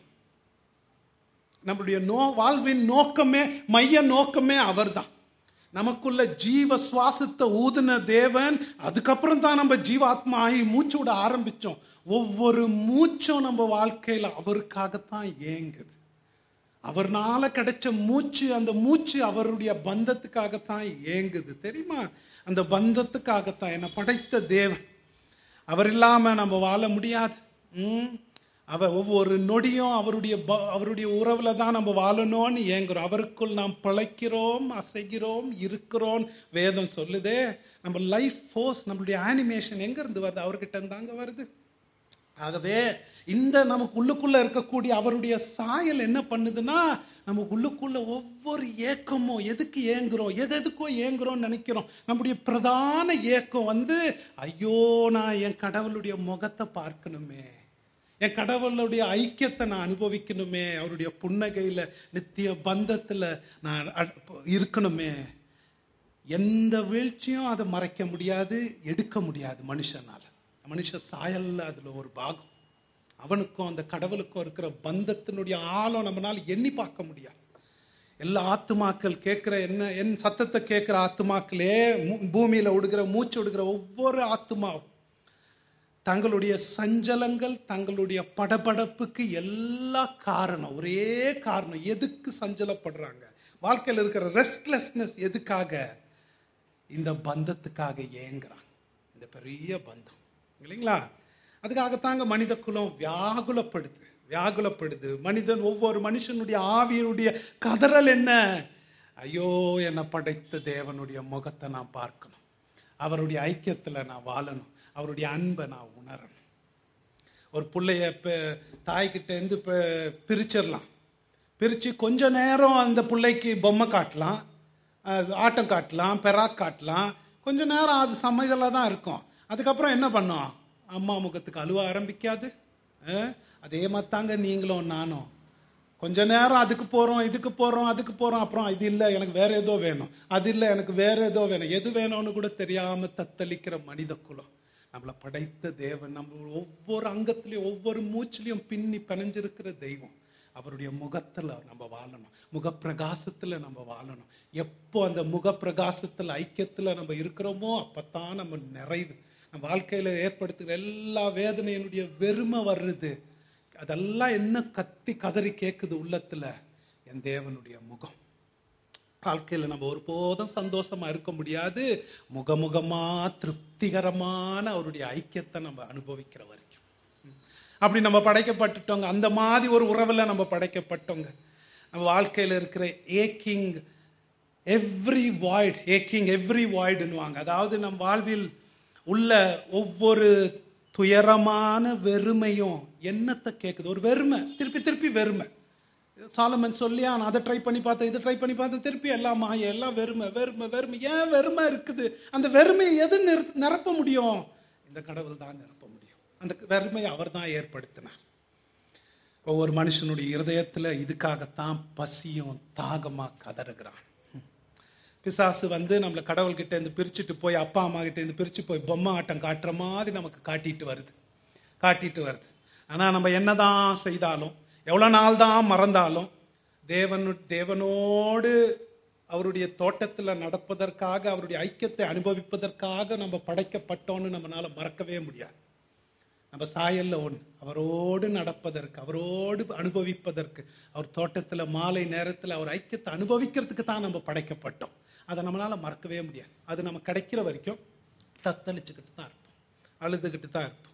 நம்முடைய நோ வாழ்வின் நோக்கமே மைய நோக்கமே அவர்தான் நமக்குள்ள ஜீவ சுவாசத்தை ஊதுன தேவன் அதுக்கப்புறம் தான் நம்ம ஜீவாத்மா ஆகி மூச்சு விட ஆரம்பிச்சோம் ஒவ்வொரு மூச்சும் நம்ம வாழ்க்கையில அவருக்காகத்தான் ஏங்குது அவர்னால கிடைச்ச மூச்சு அந்த மூச்சு அவருடைய பந்தத்துக்காகத்தான் ஏங்குது தெரியுமா அந்த பந்தத்துக்காகத்தான் என்னை படைத்த தேவன் அவர் இல்லாம நம்ம வாழ முடியாது ம்? அவ ஒவ்வொரு நொடியும் அவருடைய ப- அவருடைய உறவுல தான் நம்ம வாழணும்னு ஏங்குறோம் அவருக்குள் நாம் பிழைக்கிறோம் அசைகிறோம் இருக்கிறோம் வேதம் சொல்லுதே நம்ம லைஃப் ஃபோர்ஸ் நம்மளுடைய அனிமேஷன் எங்க இருந்து வருது அவர்கிட்ட இருந்தாங்க வருது ஆகவே இந்த நமக்கு உள்ளுக்குள்ள இருக்கக்கூடிய அவருடைய சாயல் என்ன பண்ணுதுன்னா நமக்கு உள்ளுக்குள்ள ஒவ்வொரு ஏக்கமும் எதுக்கு ஏங்குறோம் எது எதுக்கோ ஏங்குறோம்னு நினைக்கிறோம் நம்முடைய பிரதான ஏக்கம் வந்து ஐயோ நான் என் கடவுளுடைய முகத்தை பார்க்கணுமே என் கடவுளுடைய ஐக்கியத்தை நான் அனுபவிக்கணுமே அவருடைய புன்னகையில நித்திய பந்தத்துல நான் அ- இருக்கணுமே எந்த வீழ்ச்சியும் அதை மறைக்க முடியாது எடுக்க முடியாது மனுஷனால மனுஷ சாயல்ல அதுல ஒரு பாகம் அவனுக்கும் அந்த கடவுளுக்கும் இருக்கிற பந்தத்தினுடைய ஆழம் நம்மளால எண்ணி பார்க்க முடியாது எல்லா ஆத்துமாக்கள் கேட்கிற என்ன என் சத்தத்தை கேட்கிற ஆத்துமாக்களே மூ- பூமியில விடுகிற மூச்சு விடுகிற ஒவ்வொரு ஆத்துமாவும் தங்களுடைய சஞ்சலங்கள் தங்களுடைய படபடப்புக்கு எல்லா காரணம் ஒரே காரணம் எதுக்கு சஞ்சலப்படுறாங்க வாழ்க்கையில் இருக்கிற ரெஸ்ட்லெஸ்னஸ் எதுக்காக இந்த பந்தத்துக்காக ஏங்குறாங்க இந்த பெரிய பந்தம் இல்லைங்களா அதுக்காகத்தாங்க மனித குலம் வியாகுலப்படுது வியாகுலப்படுது மனிதன் ஒவ்வொரு மனுஷனுடைய ஆவியினுடைய கதறல் என்ன ஐயோ என்னை படைத்த தேவனுடைய முகத்தை நான் பார்க்கணும் அவருடைய ஐக்கியத்துல நான் வாழணும் அவருடைய அன்பை நான் உணரணும் ஒரு பிள்ளைய ப- தாய்கிட்ட இருந்து ப- பிரிச்சிடலாம் பிரித்து கொஞ்ச நேரம் அந்த பிள்ளைக்கு பொம்மை காட்டலாம் அஹ் ஆட்டம் காட்டலாம் பெராக் காட்டலாம் கொஞ்ச நேரம் அது சமைதலாக தான் இருக்கும் அதுக்கப்புறம் என்ன பண்ணும் அம்மா முகத்துக்கு அழுவ ஆரம்பிக்காது அஹ் அதே மாதிரி தாங்க நீங்களும் நானும் கொஞ்ச நேரம் அதுக்கு போகிறோம் இதுக்கு போகிறோம் அதுக்கு போகிறோம் அப்புறம் இது இல்லை எனக்கு வேற ஏதோ வேணும் அது இல்லை எனக்கு வேற ஏதோ வேணும் எது வேணும்னு கூட தெரியாமல் தத்தளிக்கிற மனித குலம் நம்மளை படைத்த தேவன் நம்ம ஒவ்வொரு அங்கத்திலையும் ஒவ்வொரு மூச்சிலையும் பின்னி பிணைஞ்சிருக்கிற தெய்வம் அவருடைய முகத்துல நம்ம வாழணும் முகப்பிரகாசத்துல நம்ம வாழணும் எப்போ அந்த முகப்பிரகாசத்துல ஐக்கியத்துல நம்ம இருக்கிறோமோ அப்பதான் நம்ம நிறைவு நம்ம வாழ்க்கையில ஏற்படுத்துகிற எல்லா வேதனையினுடைய வெறுமை வர்றது அதெல்லாம் என்ன கத்தி கதறி கேட்குது உள்ளத்துல என் தேவனுடைய முகம் வாழ்க்கையில் நம்ம ஒருபோதும் சந்தோஷமா இருக்க முடியாது முகமுகமா திருப்திகரமான அவருடைய ஐக்கியத்தை நம்ம அனுபவிக்கிற வரைக்கும் ம். அப்படி நம்ம படைக்கப்பட்டுட்டோங்க அந்த மாதிரி ஒரு உறவில் நம்ம படைக்கப்பட்டோங்க நம்ம வாழ்க்கையில் இருக்கிற ஏக்கிங் எவ்ரி வாய்ட் ஏக்கிங் எவ்ரி வாய்டுன்னுவாங்க அதாவது நம் வாழ்வில் உள்ள ஒவ்வொரு துயரமான வெறுமையும் என்னத்தை கேட்குது ஒரு வெறுமை திருப்பி திருப்பி வெறுமை சாலமன் சொல்லியா நான் அதை ட்ரை பண்ணி பார்த்தேன் இதை ட்ரை பண்ணி பார்த்தேன் திருப்பி எல்லாம் மாய எல்லாம் வெறுமை வெறுமை வெறுமை ஏன் வெறுமை இருக்குது அந்த வெறுமையை எது நிறுத்த நிரப்ப முடியும் இந்த கடவுள் தான் நிரப்ப முடியும் அந்த வெறுமையை அவர் தான் ஏற்படுத்தினார் ஒவ்வொரு மனுஷனுடைய இருதயத்துல இதுக்காகத்தான் பசியும் தாகமா கதறுகிறான் பிசாசு வந்து நம்மளை கடவுள்கிட்ட இருந்து பிரிச்சுட்டு போய் அப்பா அம்மா கிட்ட இருந்து பிரிச்சு போய் பொம்மை ஆட்டம் காட்டுற மாதிரி நமக்கு காட்டிட்டு வருது காட்டிட்டு வருது ஆனா நம்ம என்னதான் செய்தாலும் எவ்வளவு நாள் தான் மறந்தாலும் தேவனு தேவனோடு அவருடைய தோட்டத்துல நடப்பதற்காக அவருடைய ஐக்கியத்தை அனுபவிப்பதற்காக நம்ம படைக்கப்பட்டோன்னு நம்மளால மறக்கவே முடியாது நம்ம சாயல்ல ஒன்று அவரோடு நடப்பதற்கு அவரோடு அனுபவிப்பதற்கு அவர் தோட்டத்துல மாலை நேரத்துல அவர் ஐக்கியத்தை அனுபவிக்கிறதுக்கு தான் நம்ம படைக்கப்பட்டோம் அதை நம்மளால மறக்கவே முடியாது அது நம்ம கிடைக்கிற வரைக்கும் தத்தளிச்சுக்கிட்டு தான் இருப்போம் அழுதுகிட்டு தான் இருப்போம்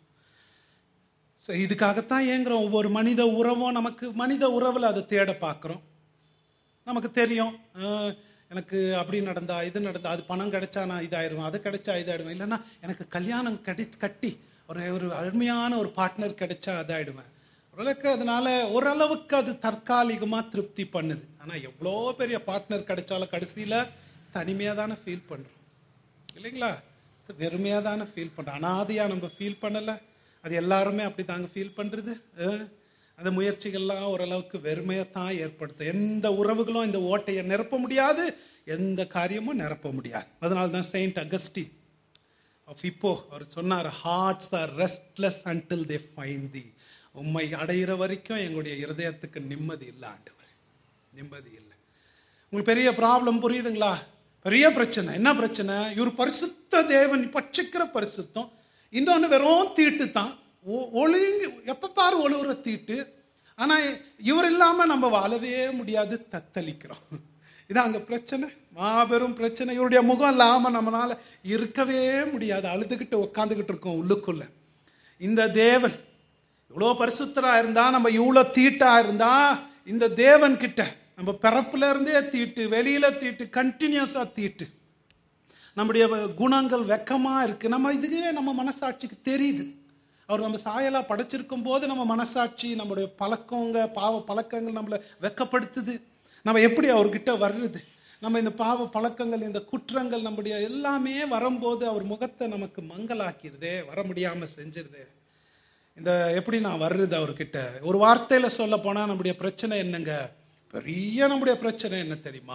ஸோ இதுக்காகத்தான் ஏங்குறோம் ஒவ்வொரு மனித உறவும் நமக்கு மனித உறவில் அதை தேட பார்க்குறோம் நமக்கு தெரியும் அஹ், எனக்கு அப்படி நடந்தா இது நடந்தா அது பணம் கிடைச்சா நான் இதாயிருவேன் அது கிடைச்சா இதாயிடுவேன் இல்லைன்னா எனக்கு கல்யாணம் கட்டி கட்டி ஒரு ஒரு அருமையான ஒரு பார்ட்னர் கிடைச்சா அதாயிடுவேன் ஓரளவுக்கு அதனால ஓரளவுக்கு அது தற்காலிகமாக திருப்தி பண்ணுது ஆனால் எவ்வளோ பெரிய பார்ட்னர் கிடைச்சாலும் கடைசியில் தனிமையாக தானே ஃபீல் பண்ணுறோம் இல்லைங்களா வெறுமையாக தானே ஃபீல் பண்ணுறோம் அனாதையாக நம்ம ஃபீல் பண்ணலை அது எல்லாருமே அப்படி தாங்க ஃபீல் பண்ணுறது அந்த முயற்சிகள்லாம் ஓரளவுக்கு வெறுமையை தான் ஏற்படுத்தும் எந்த உறவுகளும் இந்த ஓட்டையை நிரப்ப முடியாது எந்த காரியமும் நிரப்ப முடியாது அதனால தான் செயின்ட் அகஸ்டி ஆஃப் இப்போ அவர் சொன்னார் hearts are restless until they find the உண்மை அடையிற வரைக்கும் எங்களுடைய இருதயத்துக்கு நிம்மதி இல்லை ஆண்டவர் நிம்மதி இல்லை உங்களுக்கு பெரிய ப்ராப்ளம் புரியுதுங்களா பெரிய பிரச்சனை என்ன பிரச்சனை இவர் பரிசுத்த தேவன் பட்சிக்கிற பரிசுத்தம் இன்னொன்று வெறும் தீட்டு தான் ஒ- ஒழுங்கு எப்போ பாரு ஒழுகுற தீட்டு ஆனால் இவர் இல்லாமல் நம்ம வாழவே முடியாது தத்தளிக்கிறோம் இதான் அங்கே பிரச்சனை மாபெரும் பிரச்சனை இவருடைய முகம் இல்லாமல் நம்மளால இருக்கவே முடியாது அழுதுகிட்டு உட்காந்துக்கிட்டு இருக்கோம் உள்ளுக்குள்ள இந்த தேவன் இவ்வளோ பரிசுத்தரா இருந்தா நம்ம இவ்வளோ தீட்டா இருந்தா இந்த தேவன் கிட்ட நம்ம பிறப்புல இருந்தே தீட்டு வெளியில தீட்டு கண்டினியூஸா தீட்டு நம்முடைய குணங்கள் வெக்கமா இருக்கு நம்ம இதுவே நம்ம மனசாட்சிக்கு தெரியுது அவர் நம்ம சாயலா படைச்சிருக்கும் போது நம்ம மனசாட்சி நம்முடைய பழக்கங்க பாவ பழக்கங்கள் நம்மளை வெக்கப்படுத்துது நம்ம எப்படி அவர்கிட்ட வர்றது நம்ம இந்த பாவ பழக்கங்கள் இந்த குற்றங்கள் நம்முடைய எல்லாமே வரும்போது அவர் முகத்தை நமக்கு மங்கலாக்கிடுதே வர முடியாம செஞ்சிருதே இந்த எப்படி நான் வர்றது அவர்கிட்ட ஒரு வார்த்தையில சொல்ல போனா நம்முடைய பிரச்சனை என்னங்க பெரிய நம்முடைய பிரச்சனை என்ன தெரியுமா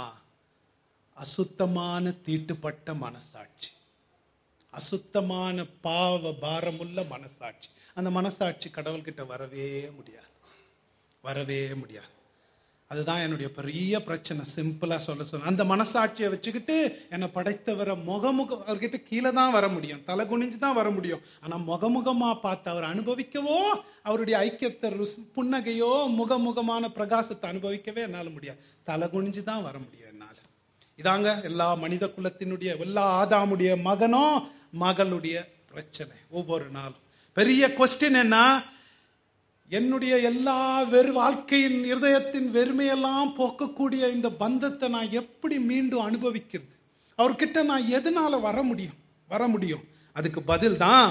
அசுத்தமான தீட்டுப்பட்ட மனசாட்சி அசுத்தமான பாவ பாரமுள்ள மனசாட்சி அந்த மனசாட்சி கடவுள்கிட்ட வரவே முடியாது வரவே முடியாது அதுதான் என்னுடைய பெரிய பிரச்சனை சிம்பிளா சொல்ல சொல்ல அந்த மனசாட்சியை வச்சுக்கிட்டு என்னை படைத்தவரை முகமுக அவர்கிட்ட கீழே தான் வர முடியும் தலை குனிஞ்சு தான் வர முடியும் ஆனா முகமுகமா பார்த்து அவர் அனுபவிக்கவோ அவருடைய ஐக்கியத்தை ருசி புன்னகையோ முகமுகமான பிரகாசத்தை அனுபவிக்கவே என்னால் முடியாது தலை குனிஞ்சு தான் வர முடியும் என்னால் இதாங்க எல்லா மனித குலத்தினுடைய எல்லா ஆதாமுடைய மகனும் மகளுடைய பிரச்சனை ஒவ்வொரு நாளும் பெரிய கொஸ்டின் என்ன என்னுடைய எல்லா வெறு வாழ்க்கையின் இருதயத்தின் வெறுமையெல்லாம் போக்கக்கூடிய இந்த பந்தத்தை நான் எப்படி மீண்டும் அனுபவிக்கிறது அவர்கிட்ட நான் எதனால வர முடியும் வர முடியும் அதுக்கு பதில் தான்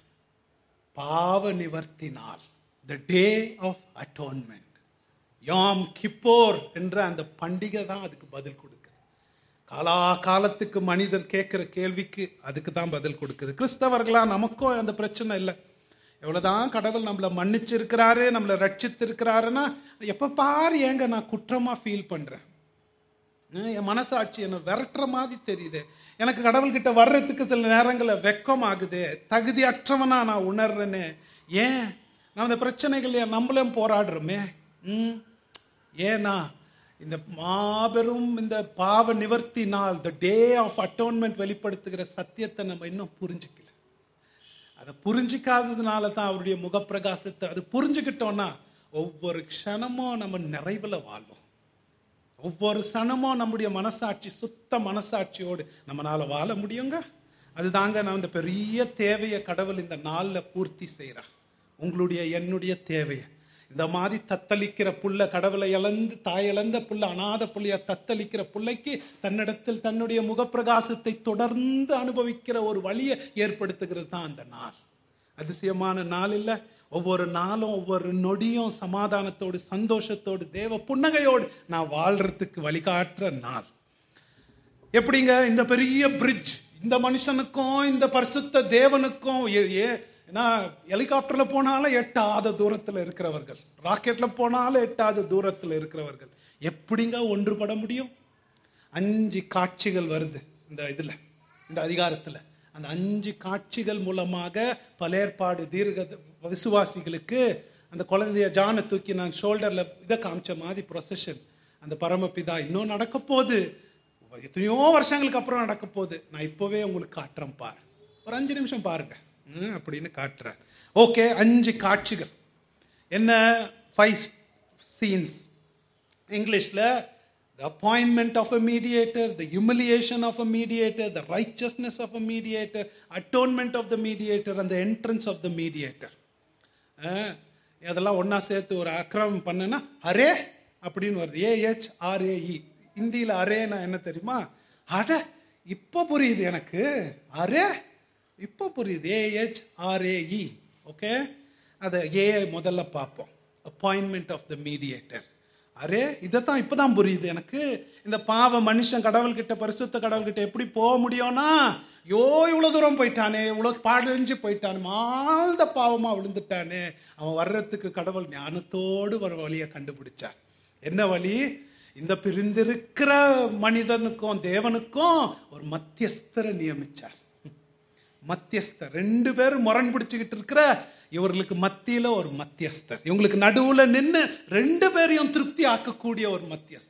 பாவ நிவர்த்தி நாள் த டே ஆஃப் அட்டோன்மெண்ட் யாம் கிப்போர் என்ற அந்த பண்டிகை தான் அதுக்கு பதில் கொடுக்குது காலா காலத்துக்கு மனிதர் கேட்கிற கேள்விக்கு அதுக்கு தான் பதில் கொடுக்குது கிறிஸ்தவர்களா நமக்கும் அந்த பிரச்சனை இல்லை எவ்வளவுதான் கடவுள் நம்மளை மன்னிச்சு இருக்கிறாரு நம்மளை ரட்சித்து இருக்கிறாருன்னா எப்ப பாரு ஏங்க நான் குற்றமா ஃபீல் பண்றேன் ஹம், என் மனசாட்சி என்ன விரட்டுற மாதிரி தெரியுது எனக்கு கடவுள்கிட்ட வர்றதுக்கு சில நேரங்களில் வெக்கம் ஆகுது தகுதி அற்றவனா நான் உணர்றேன்னு ஏன் நான் இந்த பிரச்சனைகள் நம்மளும் போராடுறோமே ம் ஏன்னா இந்த மாபெரும் இந்த பாவ நிவர்த்தி நாள் த டே ஆஃப் அட்டோன்மெண்ட் வெளிப்படுத்துகிற சத்தியத்தை நம்ம இன்னும் புரிஞ்சுக்கல அதை புரிஞ்சிக்காததுனால தான் அவருடைய முகப்பிரகாசத்தை அது புரிஞ்சுக்கிட்டோம்னா ஒவ்வொரு க்ஷணமும் நம்ம நிறைவுல வாழ்வோம் ஒவ்வொரு சனமும் நம்முடைய மனசாட்சி சுத்த மனசாட்சியோடு நம்மளால வாழ முடியுங்க அதுதாங்க நான் இந்த பெரிய தேவையை கடவுள் இந்த நாளில் பூர்த்தி செய்கிறார் உங்களுடைய என்னுடைய தேவையை இந்த மாதிரி தத்தளிக்கிற புள்ள கடவுளை இழந்து தாய் இழந்த புள்ள அனாத புள்ளைய தத்தளிக்கிற புள்ளைக்கு தன்னிடத்தில் தன்னுடைய முகப்பிரகாசத்தை தொடர்ந்து அனுபவிக்கிற ஒரு வழியை ஏற்படுத்துகிறது தான் அந்த நாள் அதிசயமான நாள் இல்ல ஒவ்வொரு நாளும் ஒவ்வொரு நொடியும் சமாதானத்தோடு சந்தோஷத்தோடு தேவ புன்னகையோடு நான் வாழ்றதுக்கு வழிகாட்டுற நாள் எப்படிங்க இந்த பெரிய பிரிட்ஜ் இந்த மனுஷனுக்கும் இந்த பரிசுத்த தேவனுக்கும் ஏ- ஏ- ஏன்னா ஹெலிகாப்டர்ல போனாலும் எட்டாத தூரத்துல இருக்கிறவர்கள் ராக்கெட்ல போனாலும் எட்டாத தூரத்துல இருக்கிறவர்கள் எப்படிங்க ஒன்றுபட முடியும் அஞ்சு காட்சிகள் வருது இந்த இதுல இந்த அதிகாரத்துல அந்த அஞ்சு காட்சிகள் மூலமாக பலேற்பாடு தீர்க்க விசுவாசிகளுக்கு அந்த குழந்தைய ஜானை தூக்கி நான் ஷோல்டர்ல இதை காமிச்ச மாதிரி ப்ரொசஷன் அந்த பரமபிதா இன்னும் நடக்க போகுது எத்தனையோ வருஷங்களுக்கு அப்புறம் நடக்க போகுது நான் இப்போவே உங்களுக்கு காட்டுறேன் பார் ஒரு அஞ்சு நிமிஷம் பாருங்க ம், அப்படின்னு காட்டுறேன் ஓகே அஞ்சு காட்சிகள் என்ன ஃபைவ் சீன்ஸ் இங்கிலீஷ்ல the appointment of a mediator the humiliation of a mediator the righteousness of a mediator atonement of the mediator and the entrance of the mediator ah, அதெல்லாம் ஒண்ணா சேர்த்து ஒரு அக்கிரமம் பண்ணுனா அரே அப்படின்னு வருது ஏஹெச் ஆர்ஏஇ இந்தியில அரேனா என்ன தெரியுமா அட இப்போ புரியுது எனக்கு அரே இப்போ புரியுது ஏஹெச் ஆர்ஏஇ ஓகே அதை ஏ முதல்ல பார்ப்போம் அப்பாயின்மெண்ட் ஆஃப் த மீடியேட்டர் அரே இதைத்தான் இப்பதான் புரியுது எனக்கு இந்த பாவ மனுஷன் கடவுள்கிட்ட பரிசுத்த கடவுள்கிட்ட எப்படி போக முடியும்னா யோ இவ்வளவு தூரம் போயிட்டானே இவ்வளவு பாடழிஞ்சு போயிட்டானே மாழ்ந்த பாவமா விழுந்துட்டானே அவன் வர்றதுக்கு கடவுள் ஞானத்தோடு ஒரு வழியை கண்டுபிடிச்சார் என்ன வழி இந்த பிரிந்திருக்கிற மனிதனுக்கும் தேவனுக்கும் ஒரு மத்தியஸ்தரை நியமிச்சார் மத்தியஸ்தர் ரெண்டு பேரும் முரண் பிடிச்சுக்கிட்டு இருக்கிற இவர்களுக்கு மத்தியில ஒரு மத்தியஸ்தர் இவங்களுக்கு நடுவுல நின்று ரெண்டு பேரையும் திருப்தி ஆக்கக்கூடிய ஒரு மத்தியஸ்தர்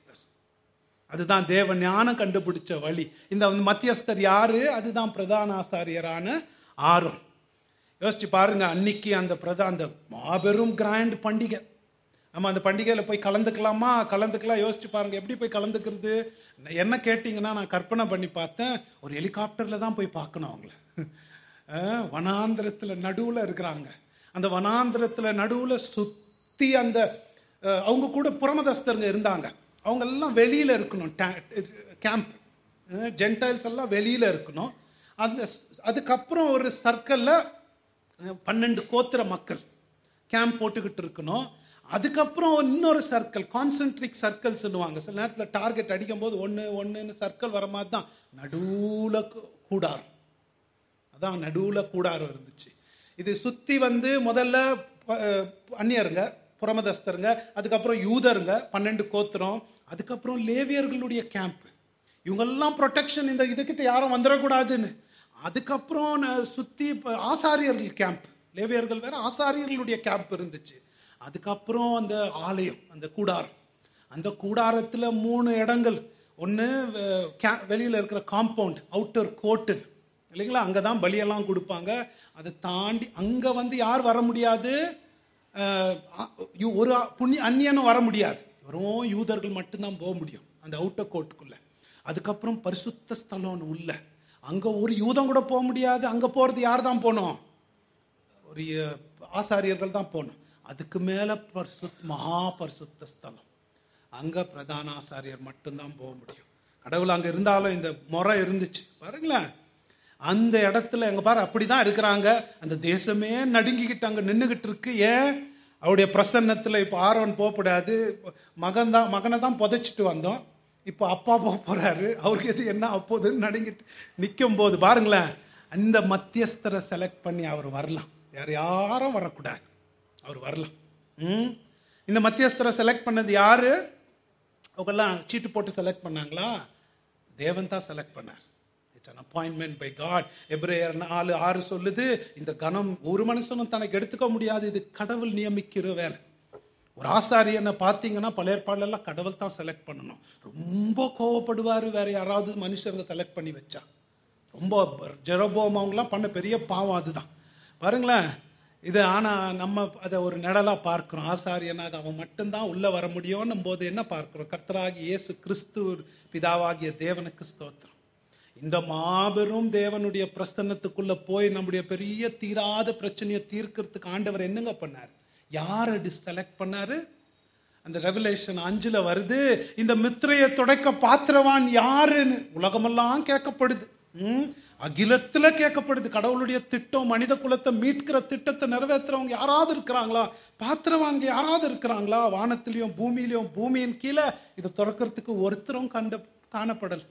அதுதான் தேவ ஞானம் கண்டுபிடிச்ச வழி இந்த மத்தியஸ்தர் யாரு அதுதான் பிரதான ஆசாரியரான ஆரோன் யோசிச்சு பாருங்க அன்னைக்கு அந்த பிரதா அந்த மாபெரும் கிராண்ட் பண்டிகை நம்ம அந்த பண்டிகையில போய் கலந்துக்கலாமா கலந்துக்கலாம் யோசிச்சு பாருங்க எப்படி போய் கலந்துக்கிறது நான் என்ன கேட்டிங்கன்னா நான் கற்பனை பண்ணி பார்த்தேன் ஒரு ஹெலிகாப்டர்ல தான் போய் பார்க்கணும் அவங்கள அஹ், வனாந்திரத்துல நடுவுல இருக்கிறாங்க அந்த வனாந்திரத்துல நடுவுல சுத்தி அந்த அஹ், அவங்க கூட புறமதஸ்தருங்க இருந்தாங்க அவங்க எல்லாம் வெளியில இருக்கணும் கேம்ப் ஜென்டைல்ஸ் எல்லாம் வெளியில இருக்கணும் அந்த அதுக்கப்புறம் ஒரு சர்க்கிள்ல பன்னெண்டு கோத்திர மக்கள் கேம்ப் போட்டுக்கிட்டு இருக்கணும் அதுக்கப்புறம் இன்னொரு சர்க்கிள் கான்சென்ட்ரிக் சர்க்கிள் சொல்லுவாங்க சில நேரத்தில் டார்கெட் அடிக்கும் போது ஒன்று ஒன்றுன்னு சர்க்கிள் வர மாதிரி தான் நடுவில் கூடாரம் அதான் நடுவில் கூடாரம் இருந்துச்சு இது சுற்றி வந்து முதல்ல ப- அஹ் அந்நியருங்க புறமதஸ்தருங்க அதுக்கப்புறம் யூதருங்க பன்னெண்டு கோத்திரம் அதுக்கப்புறம் லேவியர்களுடைய கேம்ப் இவங்கெல்லாம் ப்ரொடெக்ஷன் இந்த இதுக்கிட்ட யாரும் வந்துடக்கூடாதுன்னு அதுக்கப்புறம் ந- சுத்தி இப்ப ஆசாரியர்கள் கேம்ப் லேவியர்கள் வேற ஆசாரியர்களுடைய கேம்ப் இருந்துச்சு அதுக்கப்புறம் அந்த ஆலயம் அந்த கூடாரம் அந்த கூடாரத்துல மூணு இடங்கள் ஒன்று வெளியில இருக்கிற காம்பவுண்ட் அவுட்டர் கோட்டு இல்லைங்களா அங்கே தான் பலியெல்லாம் கொடுப்பாங்க அதை தாண்டி அங்கே வந்து யார் வர முடியாது அஹ், அ- யு- ஒரு அ- புண்ணிய அந்நியனும் வர முடியாது வெறும் யூதர்கள் மட்டும்தான் போக முடியும் அந்த அவுட்டர் கோட்டுக்குள்ள அதுக்கப்புறம் பரிசுத்த ஸ்தலம்னு உள்ள அங்கே ஒரு யூதம் கூட போக முடியாது அங்கே போகிறது யார் தான் போகணும் ஒரு அஹ், ஆசாரியர்கள் தான் போகணும் அதுக்கு மேலே பரிசுத் மகா பரிசுத்த ஸ்தலம் அங்கே பிரதான ஆசாரியர் மட்டும்தான் போக முடியும் கடவுள் அங்கே இருந்தாலும் இந்த முறை இருந்துச்சு பாருங்களேன் அந்த இடத்துல எங்க பாரு அப்படிதான் இருக்கிறாங்க அந்த தேசமே நடுங்கிக்கிட்டு அங்கே நின்றுகிட்டு இருக்கு ஏன் அவருடைய பிரசன்னத்தில் இப்போ ஆரோன் போகக்கூடாது மகன் தான் மகனை தான் புதைச்சிட்டு வந்தோம் இப்போ அப்பா போக போறாரு அவருக்கு எது என்ன அப்போதுன்னு நடுங்கிட்டு நிற்கும் போது பாருங்களேன் அந்த மத்தியஸ்தரை செலக்ட் பண்ணி அவர் வரலாம் வேற யாரும் வரக்கூடாது அவர் வரலாம் ம் இந்த மத்தியஸ்தரை செலக்ட் பண்ணது யாரு அவங்கெல்லாம் சீட்டு போட்டு செலக்ட் பண்ணாங்களா தேவன் தான் செலக்ட் பண்ணார் it's an appointment by God எப்ரேயர் நாலு ஆறு சொல்லுது இந்த கணம் ஒரு மனுஷனும் தனக்கு எடுத்துக்க முடியாது இது கடவுள் நியமிக்கிற வேலை ஒரு ஆசாரியனை பார்த்தீங்கன்னா பழைய ஏற்பாடுலாம் கடவுள் தான் செலக்ட் பண்ணணும் ரொம்ப கோவப்படுவார் வேற யாராவது மனுஷங்க செலக்ட் பண்ணி வச்சா ரொம்ப ஜெரோபோம் அவங்களாம் பண்ண பெரிய பாவம் அதுதான் பாருங்களேன் இது ஆனால் நம்ம அதை ஒரு நிழலா பார்க்கிறோம் ஆசாரியனாக அவன் மட்டும்தான் உள்ள வர முடியும்னும் போது என்ன பார்க்கிறோம் கர்த்தராகி இயேசு கிறிஸ்து பிதாவாகிய தேவனுக்கு ஸ்தோத்திரம் இந்த மாபெரும் தேவனுடைய பிரசன்னத்துக்குள்ள போய் நம்முடைய பெரிய தீராத பிரச்சனையை தீர்க்கறதுக்கு ஆண்டவர் என்னங்க பண்ணார் யாரை செலக்ட் பண்ணாரு அந்த ரெவலேஷன் அஞ்சுல வருது இந்த மித்திரையை துடைக்க பாத்திரவான் யாருன்னு உலகமெல்லாம் கேட்கப்படுது ம்? அகிலத்துல கேட்கப்படுது கடவுளுடைய திட்டம் மனித குலத்தை மீட்கிற திட்டத்தை நிறைவேற்றுறவங்க யாராவது இருக்கிறாங்களா பாத்திரவாங்க யாராவது இருக்கிறாங்களா வானத்திலையும் பூமியிலையும் பூமியின் கீழே இதை திறக்கிறதுக்கு ஒருத்தரும் கண்ட காணப்படல்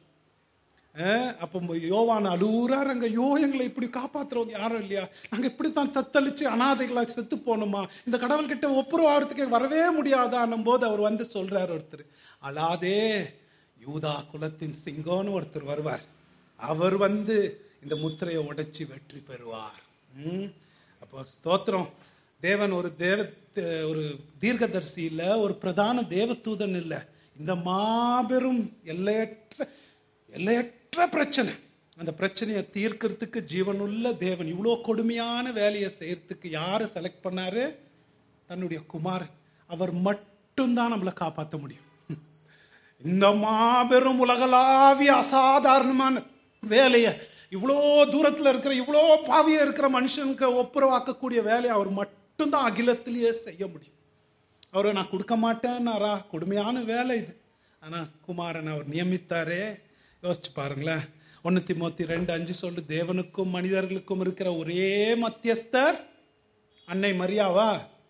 அஹ் அப்போ யோவான் அலூரார் அங்க யோ எங்களை இப்படி காப்பாத்துறவங்க யாரும் இல்லையா நாங்க இப்படித்தான் தத்தளிச்சு அனாதைகளா செத்து போகணுமா இந்த கடவுள்கிட்ட ஒப்புரவாகிறதுக்கு வரவே முடியாதான்னும் போது அவர் வந்து சொல்றார் ஒருத்தர் அழாதே யூதா குலத்தின் சிங்கம்னு ஒருத்தர் வருவார் அவர் வந்து இந்த முத்திரையை உடைச்சி வெற்றி பெறுவார் ம்? அப்போ ஸ்தோத்திரம் தேவன் ஒரு தேவ ஒரு தீர்க்கதரிசி இல்ல ஒரு பிரதான தேவதூதன் இல்ல இந்த மாபெரும் எல்லையற்ற எல்லையற்ற பிரச்சனை அந்த பிரச்சனையை தீர்க்கறதுக்கு ஜீவனுள்ள தேவன் இவ்வளோ கொடுமையான வேலையை செய்யறதுக்கு யாரை செலக்ட் பண்ணாரு தன்னுடைய குமாரன் அவர் மட்டும்தான் நம்மளை காப்பாற்ற முடியும் இந்த மாபெரும் உலகளாவிய அசாதாரணமான வேலையை இவ்வளோ தூரத்தில் இருக்கிற இவ்வளோ பாவியா இருக்கிற மனுஷனுக்கு ஒப்புரவாக்கக்கூடிய வேலையை அவர் மட்டும்தான் அகிலத்திலேயே செய்ய முடியும் அவரை நான் கொடுக்க மாட்டேன்னாரா கொடுமையான வேலை இது ஆனால் குமாரன் அவர் நியமித்தாரே யோசிச்சு பாருங்களேன் ஒன்று திமோத்தி ரெண்டு அஞ்சு சொல்லு தேவனுக்கும் மனிதர்களுக்கும் இருக்கிற ஒரே மத்தியஸ்தர் அன்னை மரியாவா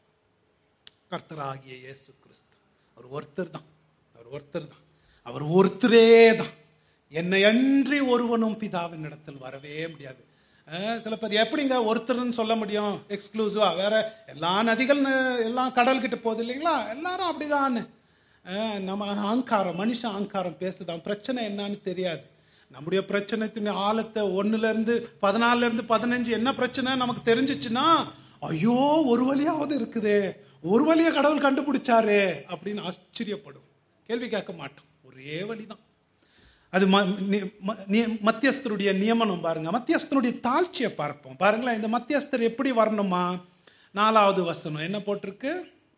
கர்த்தராகிய இயேசு கிறிஸ்து அவர் ஒருத்தர் தான் அவர் ஒருத்தர் தான் அவர் ஒருத்தரே தான் என்னை அன்றி ஒருவனும் பிதாவின் இடத்தில் வரவே முடியாது அஹ் சில பேர் எப்படிங்க ஒருத்தர்னு சொல்ல முடியும் எக்ஸ்க்ளூசிவா வேற எல்லா நதிகள் எல்லாம் கடல் கிட்ட போகுது இல்லைங்களா எல்லாரும் அப்படிதான் அஹ் நம்ம அகங்காரம் மனுஷ அகங்காரம் பேசுதான் பிரச்சனை என்னன்னு தெரியாது நம்முடைய பிரச்சனைத்தின் ஆழத்தை ஒண்ணுல இருந்து பதினாலுல இருந்து பதினஞ்சு என்ன பிரச்சனை நமக்கு தெரிஞ்சிச்சுன்னா ஐயோ ஒரு வழியாவது இருக்குதே ஒரு வழியை கடவுள் கண்டுபிடிச்சாரே அப்படின்னு ஆச்சரியப்படும் கேள்வி கேட்க மாட்டோம் ஒரே வழிதான் அது ம- நி- ம- நி- மத்தியஸ்தருடைய நியமனம் பாருங்க மத்தியஸ்தனுடைய தாழ்ச்சியை பார்ப்போம் பாருங்களேன் இந்த மத்தியஸ்தர் எப்படி வரணுமா நாலாவது வசனம் என்ன போட்டிருக்கு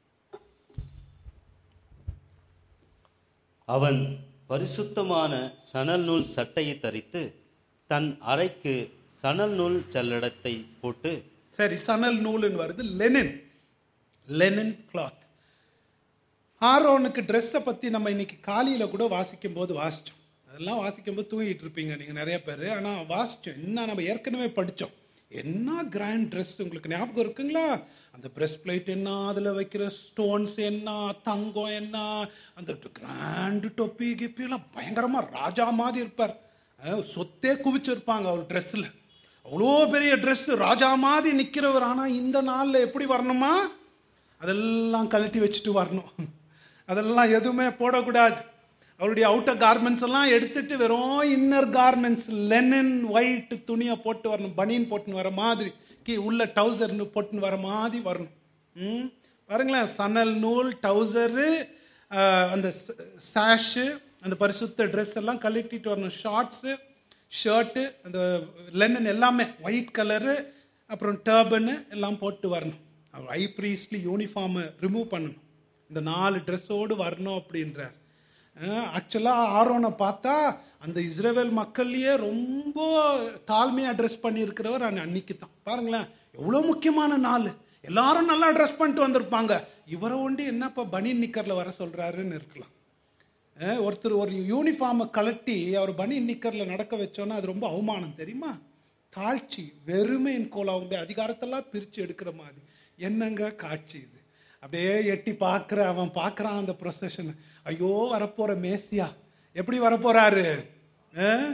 அவன் பரிசுத்தமான சணல் நூல் சட்டையை தரித்து தன் அறைக்கு சணல் நூல் சல்லடத்தை போட்டு சரி சணல் நூலுன்னு வருது லெனின் லெனின் கிளாத் ஆரோனுக்கு ட்ரெஸ்ஸை பற்றி நம்ம இன்னைக்கு காலையில் கூட வாசிக்கும் போது வாசித்தோம் அதெல்லாம் வாசிக்கும் போது தூங்கிட்டு இருப்பீங்க நீங்கள் நிறைய பேர் ஆனால் வாசித்தோம் என்ன நம்ம ஏற்கனவே படித்தோம் என்ன கிராண்ட் ட்ரெஸ் உங்களுக்கு ஞாபகம் இருக்குங்களா அந்த பிரஸ்ட் பிளேட் என்ன அதில் வைக்கிற ஸ்டோன்ஸ் என்ன தங்கம் என்ன அந்த கிராண்டு டொப்பி கிப்பிலாம் பயங்கரமாக ராஜா மாதிரி இருப்பார் அஹ் சொத்தே குவிச்சிருப்பாங்க அவர் ட்ரெஸ்ஸில் அவ்வளோ பெரிய ட்ரெஸ் ராஜா மாதிரி நிற்கிறவர் ஆனால் இந்த நாளில் எப்படி வரணுமா அதெல்லாம் கழட்டி வச்சுட்டு வரணும் அதெல்லாம் எதுவுமே போடக்கூடாது அவருடைய அவுட்டர் கார்மெண்ட்ஸ் எல்லாம் எடுத்துட்டு வெறும் இன்னர் கார்மெண்ட்ஸ் லெனின் ஒயிட் துணியை போட்டு வரணும் பனியன் போட்டுன்னு வர மாதிரி கீ உள்ள டவுசர்னு போட்டுன்னு வர மாதிரி வரணும் ம் பாருங்களேன் சணல் நூல் டவுசரு அந்த சாஷு அந்த பரிசுத்த ட்ரெஸ் எல்லாம் கழட்டிட்டு வரணும் ஷார்ட்ஸு ஷர்ட்டு அந்த லெனன் எல்லாமே ஒயிட் கலரு அப்புறம் டர்பனு எல்லாம் போட்டு வரணும் அவர் ஐ ப்ரீஸ்ட்லி யூனிஃபார்மை ரிமூவ் பண்ணணும் இந்த நாலு ட்ரெஸ்ஸோடு வரணும் அப்படின்றார் ஆக்சுவலாக ஆரோனை பார்த்தா அந்த இஸ்ரேவேல் மக்கள்லயே ரொம்ப தாழ்மையாக ட்ரெஸ் பண்ணியிருக்கிறவர் அன்னை- அன்னைக்கு தான் பாருங்களேன் எவ்வளோ முக்கியமான நாள் எல்லாரும் நல்லா ட்ரெஸ் பண்ணிட்டு வந்திருப்பாங்க இவரை ஒண்டி என்னப்பா பனியன் நிக்கரில் வர சொல்றாருன்னு இருக்கலாம் அஹ் ஒருத்தர் ஒரு யூனிஃபார்மை கலட்டி அவர் பனி நிக்கரில் நடக்க வச்சோன்னா அது ரொம்ப அவமானம் தெரியுமா தாழ்ச்சி வெறுமையின் கோலம் அவங்களுடைய அதிகாரத்தெல்லாம் பிரித்து எடுக்கிற மாதிரி என்னங்க காட்சி இது அப்படியே எட்டி பார்க்குற அவன் பார்க்குறான் அந்த ப்ரொசஷன் ஐயோ வரப்போற மேசியா எப்படி வரப்போறாரு அஹ்?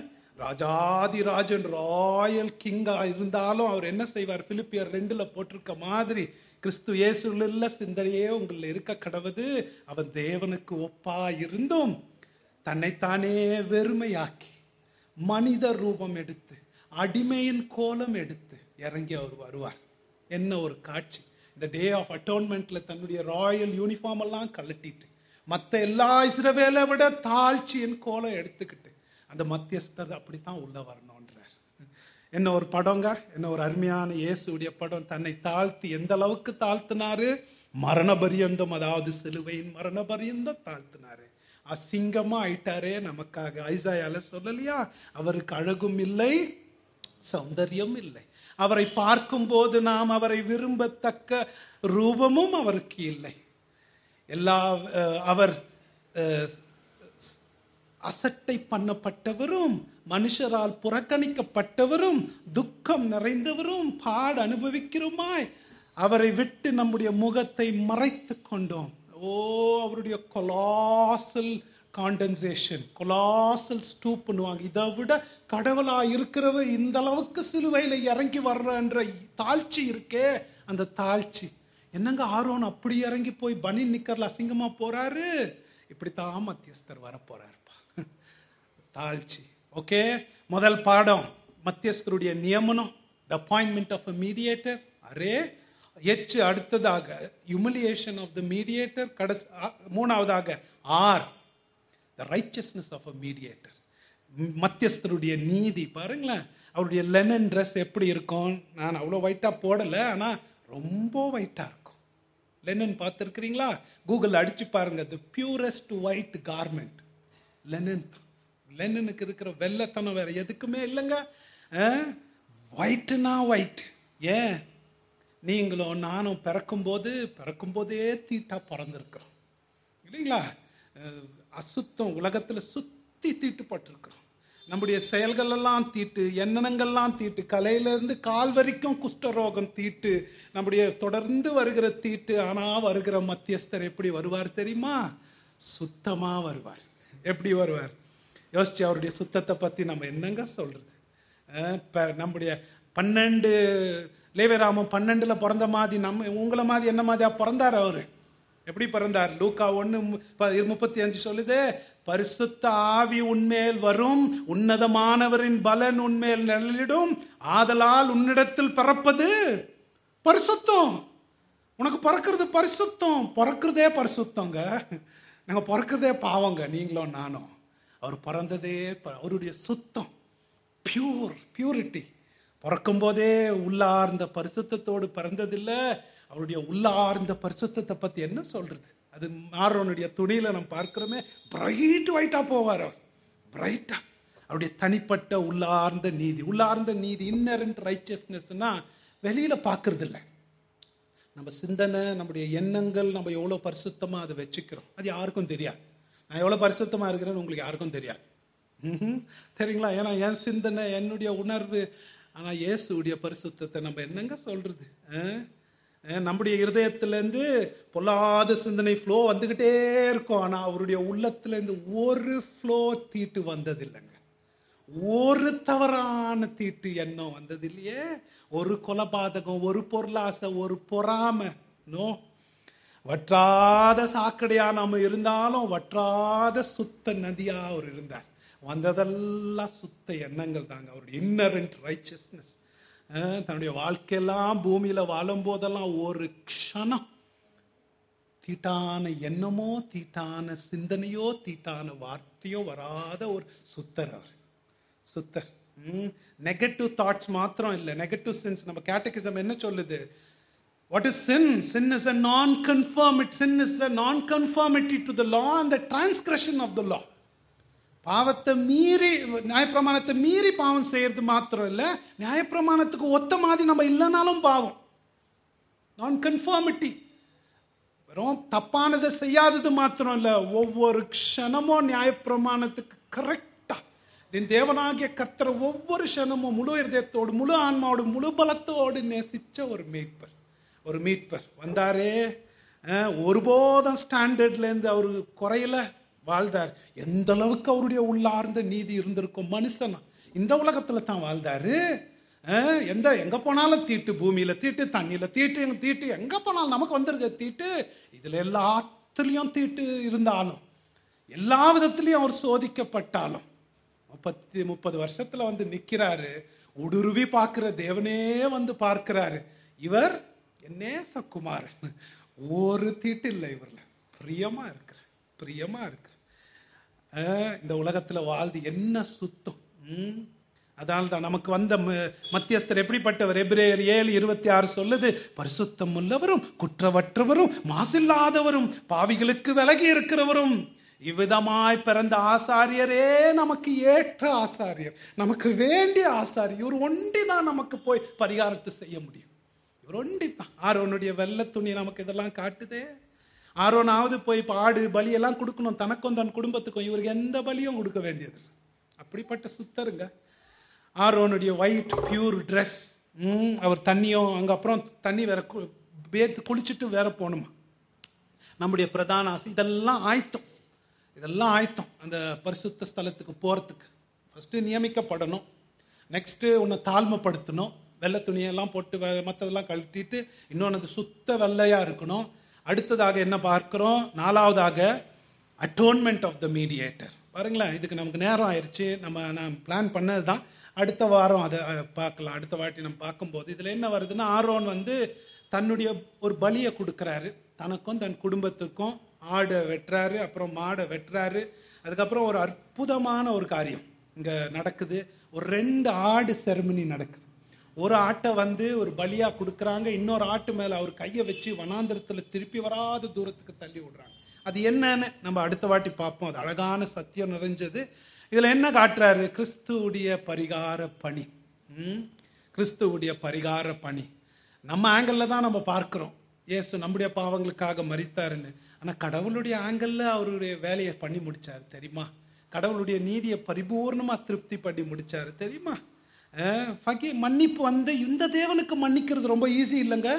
ராஜாதி ராஜன் ராயல் கிங்கா இருந்தாலும் அவர் என்ன செய்வார் பிலிப்பியர் ரெண்டுல போட்டிருக்க மாதிரி கிறிஸ்து இயேசுல சிந்தனையே உங்களில் இருக்க கடவுது அவன் தேவனுக்கு ஒப்பா இருந்தும் தன்னைத்தானே வெறுமையாக்கி மனித ரூபம் எடுத்து அடிமையின் கோலம் எடுத்து இறங்கி அவர் வருவார் என்ன ஒரு காட்சி இந்த டே ஆஃப் அட்டோன்மெண்ட்ல தன்னுடைய ராயல் யூனிஃபார்ம் எல்லாம் கழட்டிட்டு மற்ற எல்லா இஸ்ரவேலை விட தாழ்ச்சியின் கோலம் எடுத்துக்கிட்டு அந்த மத்தியஸ்தர் அப்படித்தான் உள்ள வரணுன்றார் என்ன ஒரு படங்க என்ன ஒரு அருமையான இயேசுடைய படம் தன்னை தாழ்த்தி எந்த அளவுக்கு தாழ்த்தினாரு மரண பரியந்தம் அதாவது சிலுவையின் மரண பரியந்தம் தாழ்த்தினாரு அசிங்கமா ஆயிட்டாரே நமக்காக ஐசாயால சொல்லலையா அவருக்கு அழகும் இல்லை சௌந்தரியம் இல்லை அவரை பார்க்கும்போது நாம் அவரை விரும்பத்தக்க ரூபமும் அவருக்கு இல்லை எல்லா அஹ், அவர் அஹ், அசட்டை பண்ணப்பட்டவரும் மனுஷரால் புறக்கணிக்கப்பட்டவரும் துக்கம் நிறைந்தவரும் பாட அனுபவிக்கிறோமாய் அவரை விட்டு நம்முடைய முகத்தை மறைத்து கொண்டோம் ஓ அவருடைய கொலாசல் காண்டன்சேஷன் கொலாசல் ஸ்டூப் பண்ணுவாங்க இதை விட கடவுளா இருக்கிறவர் இந்த அளவுக்கு சிலுவையில இறங்கி வர்றன்ற தாழ்ச்சி இருக்கே அந்த தாழ்ச்சி என்னங்க ஆர்வம் அப்படி இறங்கி போய் பனி நிக்கர்ல அசிங்கமா போறாரு இப்படித்தான் மத்தியஸ்தர் வர போறாருப்பா தாழ்ச்சி ஓகே முதல் பாடம் மத்தியஸ்தருடைய நியமனம் the appointment of a mediator அரே எச்சு அடுத்ததாக ஹியூமிலியேஷன் ஆஃப் த மீடியேட்டர் கடைசி ஆ- மூணாவதாக or the righteousness of a mediator மத்தியஸ்தருடைய நீதி பாருங்களேன் அவருடைய லெனன் ட்ரெஸ் எப்படி இருக்கும் நான் அவ்வளோ ஒயிட்டாக போடலை ஆனால் ரொம்ப ஒயிட்டாக இருக்கும் லெனன் பார்த்துருக்கிறீங்களா கூகுள் அடிச்சு பாருங்க the purest white garment linen லெனனுக்கு இருக்கிற வெள்ளைத்தனம் வேற எதுக்குமே இல்லைங்க ஒயிட்னா ஒயிட் ஏன் நீங்களும் நானும் பிறக்கும்போது பிறக்கும்போதே தீட்டா பிறந்திருக்கிறோம் இல்லைங்களா அஹ் அசுத்தம் உலகத்துல சுத்தி தீட்டுப்பட்டிருக்கிறோம் நம்முடைய செயல்கள் எல்லாம் தீட்டு எண்ணனங்கள்லாம் தீட்டு கலையில இருந்து கால் வரைக்கும் குஷ்டரோகம் தீட்டு நம்முடைய தொடர்ந்து வருகிற தீட்டு ஆனா வருகிற மத்தியஸ்தர் எப்படி வருவார் தெரியுமா சுத்தமா வருவார் எப்படி வருவார் யோசிச்சு அவருடைய சுத்தத்தை பத்தி நம்ம என்னங்க சொல்றது அஹ் இப்ப நம்முடைய பன்னெண்டு லேவராமன் பன்னெண்டுல பிறந்த மாதிரி நம்ம உங்களை மாதிரி என்ன மாதிரியா பிறந்தார் அவரு எப்படி பிறந்தார் லூக்கா ஒன்று முப்பத்தி அஞ்சு சொல்லுது பரிசுத்த ஆவி உன்மேல் வரும் உன்னதமானவரின் பலன் உன்மேல் நிழலிடும் ஆதலால் உன்னிடத்தில் பிறப்பது பரிசுத்தம் உனக்கு பிறக்கிறது பரிசுத்தம் பிறக்கிறதே பரிசுத்தங்க நாங்க பிறக்கிறதே பாவங்க நீங்களும் நானும் அவர் பிறந்ததே ப- அவருடைய சுத்தம் பியூர் பியூரிட்டி பிறக்கும் போதே உள்ளார்ந்த பரிசுத்தத்தோடு பிறந்ததில்ல அவருடைய உள்ளார்ந்த பரிசுத்தத்தை பத்தி என்ன சொல்றது அது ஆரோனுடைய துணியில நம்ம பார்க்கிறோமே பிரைட் ஒயிட்டா போவார் அவர் பிரைட்டா அவருடைய தனிப்பட்ட உள்ளார்ந்த நீதி உள்ளார்ந்த நீதி இன்னரண்ட் ரைச்சியஸ்னஸ்னா வெளியில பார்க்கறது இல்ல நம்ம சிந்தனை நம்முடைய எண்ணங்கள் நம்ம எவ்வளோ பரிசுத்தமா அதை வச்சுக்கிறோம் அது யாருக்கும் தெரியாது நான் எவ்வளோ பரிசுத்தமா இருக்கிறேன்னு உங்களுக்கு யாருக்கும் தெரியாது ம்ஹும். சரிங்களா ஏன்னா என் சிந்தனை என்னுடைய உணர்வு ஆனா இயேசுடைய பரிசுத்தத்தை நம்ம என்னங்க சொல்றது அஹ்? அஹ் நம்முடைய இருதயத்திலேருந்து பொல்லாத சிந்தனை ஃப்ளோ வந்துக்கிட்டே இருக்கும் ஆனா அவருடைய உள்ளத்திலேருந்து ஒரு ஃப்ளோ தீட்டு வந்ததில்லைங்க ஒரு தவறான தீட்டு எண்ணம் வந்தது இல்லையே ஒரு கொலபாதகம் ஒரு பொருளாசை ஒரு பொறாமை நோ வற்றாத சாக்கடையா நாம இருந்தாலும் வற்றாத சுத்த நதியா அவர் இருந்தார் வந்ததெல்லாம் சுத்த எண்ணங்கள் தாங்க அவருடைய இன்னரண்ட் ரைச்சஸ்னஸ் தன்னுடைய வாழ்க்கையெல்லாம் பூமியில வாழும் போதெல்லாம் ஒரு க்ஷணம் தீட்டான எண்ணமோ தீட்டான சிந்தனையோ தீட்டான வார்த்தையோ வராத ஒரு சுத்தர் அவர் சுத்தர் நெகட்டிவ் தாட்ஸ் மாத்திரம் இல்லை நெகட்டிவ் சென்ஸ் நம்ம கேட்டகிசம் என்ன சொல்லுது what is sin sin is a non conformity sin is a non conformity to the law and the transgression of the law பாவத்தை மீறி நியாயப்பிரமாணத்தை மீறி பாவம் செய்யறது மாத்திரம் இல்லை நியாயப்பிரமாணத்துக்கு ஒத்த மாதிரி நம்ம இல்லைனாலும் பாவம் நான் கன்ஃபார்மிட்டி வெறும் தப்பானதை செய்யாதது மாத்திரம் இல்ல ஒவ்வொரு க்ஷணமும் நியாயப்பிரமாணத்துக்கு கரெக்டா என் தேவனாகிய கர்த்தரை ஒவ்வொரு க்ஷணமும் முழு இருதயத்தோடு முழு ஆன்மாவோடு முழு பலத்தோடு நேசிச்ச ஒரு மீட்பர் ஒரு மீட்பர் வந்தாரே அஹ், ஒருபோதும் ஸ்டாண்டர்ட்ல இருந்து அவரு குறையில வாழ்ந்தார் எந்த அளவுக்கு அவருடைய உள்ளார்ந்த நீதி இருந்திருக்கும் மனுஷனா இந்த உலகத்துல தான் வாழ்ந்தாரு அஹ், எந்த எங்க போனாலும் தீட்டு பூமியில தீட்டு தண்ணியில தீட்டு எங்க தீட்டு எங்க போனாலும் நமக்கு வந்துருது தீட்டு இதுல எல்லாத்துலயும் தீட்டு இருந்தாலும் எல்லா விதத்திலையும் அவர் சோதிக்கப்பட்டாலும் முப்பத்தி முப்பது வருஷத்துல வந்து நிக்கிறாரு உடுருவி பார்க்கிற தேவனே வந்து பார்க்கிறாரு இவர் என்னே சக்குமாரன் ஒரு தீட்டு இல்லை இவர்ல பிரியமா இருக்கிற பிரியமா இருக்கிற அஹ், இந்த உலகத்துல வாழ்ந்து என்ன சுத்தம் ம்? அதனால தான் நமக்கு வந்த ம- மத்தியஸ்தர் எப்படிப்பட்டவர் எபிரேயர் ஏழு இருபத்தி ஆறு சொல்லுது பரிசுத்தம் உள்ளவரும் குற்றவற்றவரும் மாசில்லாதவரும் பாவிகளுக்கு விலகி இருக்கிறவரும் இவ்விதமாய் பிறந்த ஆசாரியரே நமக்கு ஏற்ற ஆசாரியர் நமக்கு வேண்டிய ஆசாரியர் இவர் ஒண்டி தான் நமக்கு போய் பரிகாரத்தை செய்ய முடியும் இவர் ஒண்டி தான் ஆரோனுடைய வெள்ளை துணி நமக்கு இதெல்லாம் காட்டுதே ஆரோனாவது போய் பாடு பலியெல்லாம் கொடுக்கணும் தனக்கும் தன் குடும்பத்துக்கும் இவருக்கு எந்த பலியும் கொடுக்க வேண்டியது இல்லை. அப்படிப்பட்ட சுத்தருங்க ஆரோனுடைய ஒயிட் பியூர் ட்ரெஸ் அவர் தண்ணியும் அங்க அப்புறம் தண்ணி வேற கு- பேத்து குளிச்சுட்டு வேற போகணுமா நம்முடைய பிரதான ஆசை இதெல்லாம் ஆயத்தம் இதெல்லாம் ஆயத்தம் அந்த பரிசுத்த ஸ்தலத்துக்கு போறதுக்கு ஃபர்ஸ்ட் நியமிக்கப்படணும் நெக்ஸ்ட் உன்னை தாழ்மைப்படுத்தணும் வெள்ளை துணியெல்லாம் போட்டு வே- மத்ததெல்லாம் கழட்டிட்டு இன்னொன்று அது சுத்த வெள்ளையா இருக்கணும் அடுத்ததாக என்ன பார்க்கிறோம் நாலாவதாக அட்டோன்மெண்ட் ஆஃப் த மீடியேட்டர் பாருங்களேன் இதுக்கு நமக்கு நேரம் ஆயிடுச்சு நம்ம நான் பிளான் பண்ணது தான் அடுத்த வாரம் அதை அஹ், பார்க்கலாம் அடுத்த வாட்டி நம்ம பார்க்கும்போது இதில் என்ன வருதுன்னா ஆரோன் வந்து தன்னுடைய ஒரு பலியை கொடுக்குறாரு தனக்கும் தன் குடும்பத்துக்கும் ஆடை வெட்டுறாரு அப்புறம் மாடை வெட்டுறாரு அதுக்கப்புறம் ஒரு அற்புதமான ஒரு காரியம் இங்கே நடக்குது ஒரு ரெண்டு ஆடு செரமனி நடக்குது ஒரு ஆட்டை வந்து ஒரு பலியா கொடுக்குறாங்க இன்னொரு ஆட்டு மேல அவர் கையை வச்சு வனாந்திரத்துல திருப்பி வராத தூரத்துக்கு தள்ளி விடுறாங்க அது என்னன்னு நம்ம அடுத்த வாட்டி பார்ப்போம் அது அழகான சத்தியம் நிறைஞ்சது இதுல என்ன காட்டுறாரு கிறிஸ்துவுடைய பரிகார பணி ம்? கிறிஸ்துவுடைய பரிகார பணி நம்ம ஆங்கிள் தான் நம்ம பார்க்கிறோம் இயேசு நம்முடைய பாவங்களுக்காக மரித்தாருன்னு ஆனா கடவுளுடைய ஆங்கிள் அவருடைய வேலையை பண்ணி முடிச்சாரு தெரியுமா கடவுளுடைய நீதியை பரிபூர்ணமா திருப்தி பண்ணி முடிச்சாரு தெரியுமா அஹ், ஃபகி மன்னிப்பு வந்து இந்த தேவனுக்கு மன்னிக்கிறது ரொம்ப ஈஸி இல்லைங்க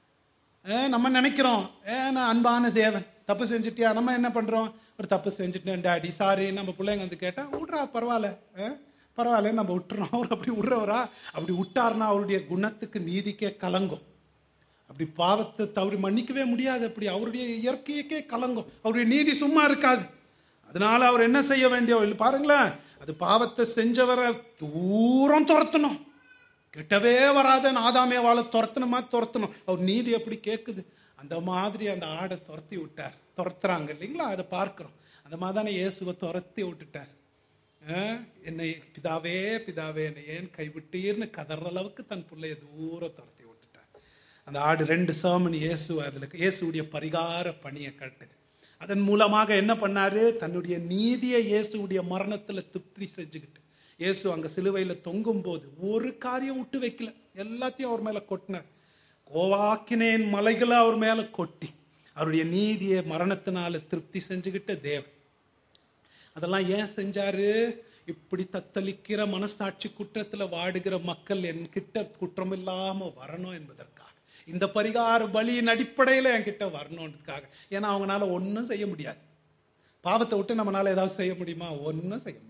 அஹ், நம்ம நினைக்கிறோம் ஏ நான் அன்பான தேவன் தப்பு செஞ்சுட்டியா நம்ம என்ன பண்றோம் ஒரு தப்பு செஞ்சுட்டேன் டாடி சாரி நம்ம பிள்ளைங்க வந்து கேட்டா விட்றா பரவாயில்ல அஹ், பரவாயில்ல நம்ம விட்டுறோம் அவர் அப்படி விட்றவரா அப்படி விட்டாருன்னா அவருடைய குணத்துக்கு நீதிக்கே கலங்கும் அப்படி பாவத்தை தவறி மன்னிக்கவே முடியாது அப்படி அவருடைய இயற்கைக்கே கலங்கும் அவருடைய நீதி சும்மா இருக்காது அதனால அவர் என்ன செய்ய வேண்டிய இல்லை பாருங்களேன் அது பாவத்தை செஞ்சவரை தூரம் துரத்தணும் கிட்டவே வராத ஆதாமே வாழ துரத்தணுமா துரத்தணும் அவர் நீதி எப்படி கேட்குது அந்த மாதிரி அந்த ஆடை துரத்தி விட்டார் துரத்துறாங்க இல்லைங்களா அதை பார்க்கிறோம் அந்த மாதிரி தானே இயேசுவை துரத்தி விட்டுட்டார் அஹ், என்னை பிதாவே பிதாவே என்னை ஏன் கைவிட்டீர்னு கதற அளவுக்கு தன் பிள்ளைய தூரம் துரத்தி விட்டுட்டார் அந்த ஆடு ரெண்டு சேமன் இயேசு அதுல இயேசுடைய பரிகார பணியை கட்டுது அதன் மூலமாக என்ன பண்ணாரு தன்னுடைய நீதியை இயேசுடைய மரணத்துல திருப்தி செஞ்சுக்கிட்டு இயேசு அங்க சிலுவையில தொங்கும் போது ஒரு காரியம் விட்டு வைக்கல எல்லாத்தையும் அவர் மேல கொட்டினார் கோவாக்கினேன் மலைகளை அவர் மேல கொட்டி அவருடைய நீதியை மரணத்தினால திருப்தி செஞ்சுக்கிட்ட தேவன் அதெல்லாம் ஏன் செஞ்சாரு இப்படி தத்தளிக்கிற மனசாட்சி குற்றத்துல வாடுகிற மக்கள் என்கிட்ட குற்றம் இல்லாம வரணும் என்பதற்காக இந்த பரிகார பலியின் அடிப்படையில என்கிட்ட வரணுன்றதுக்காக ஏன்னா அவங்களால ஒன்றும் செய்ய முடியாது பாவத்தை விட்டு நம்மளால ஏதாவது செய்ய முடியுமா ஒன்றும் செய்ய முடியாது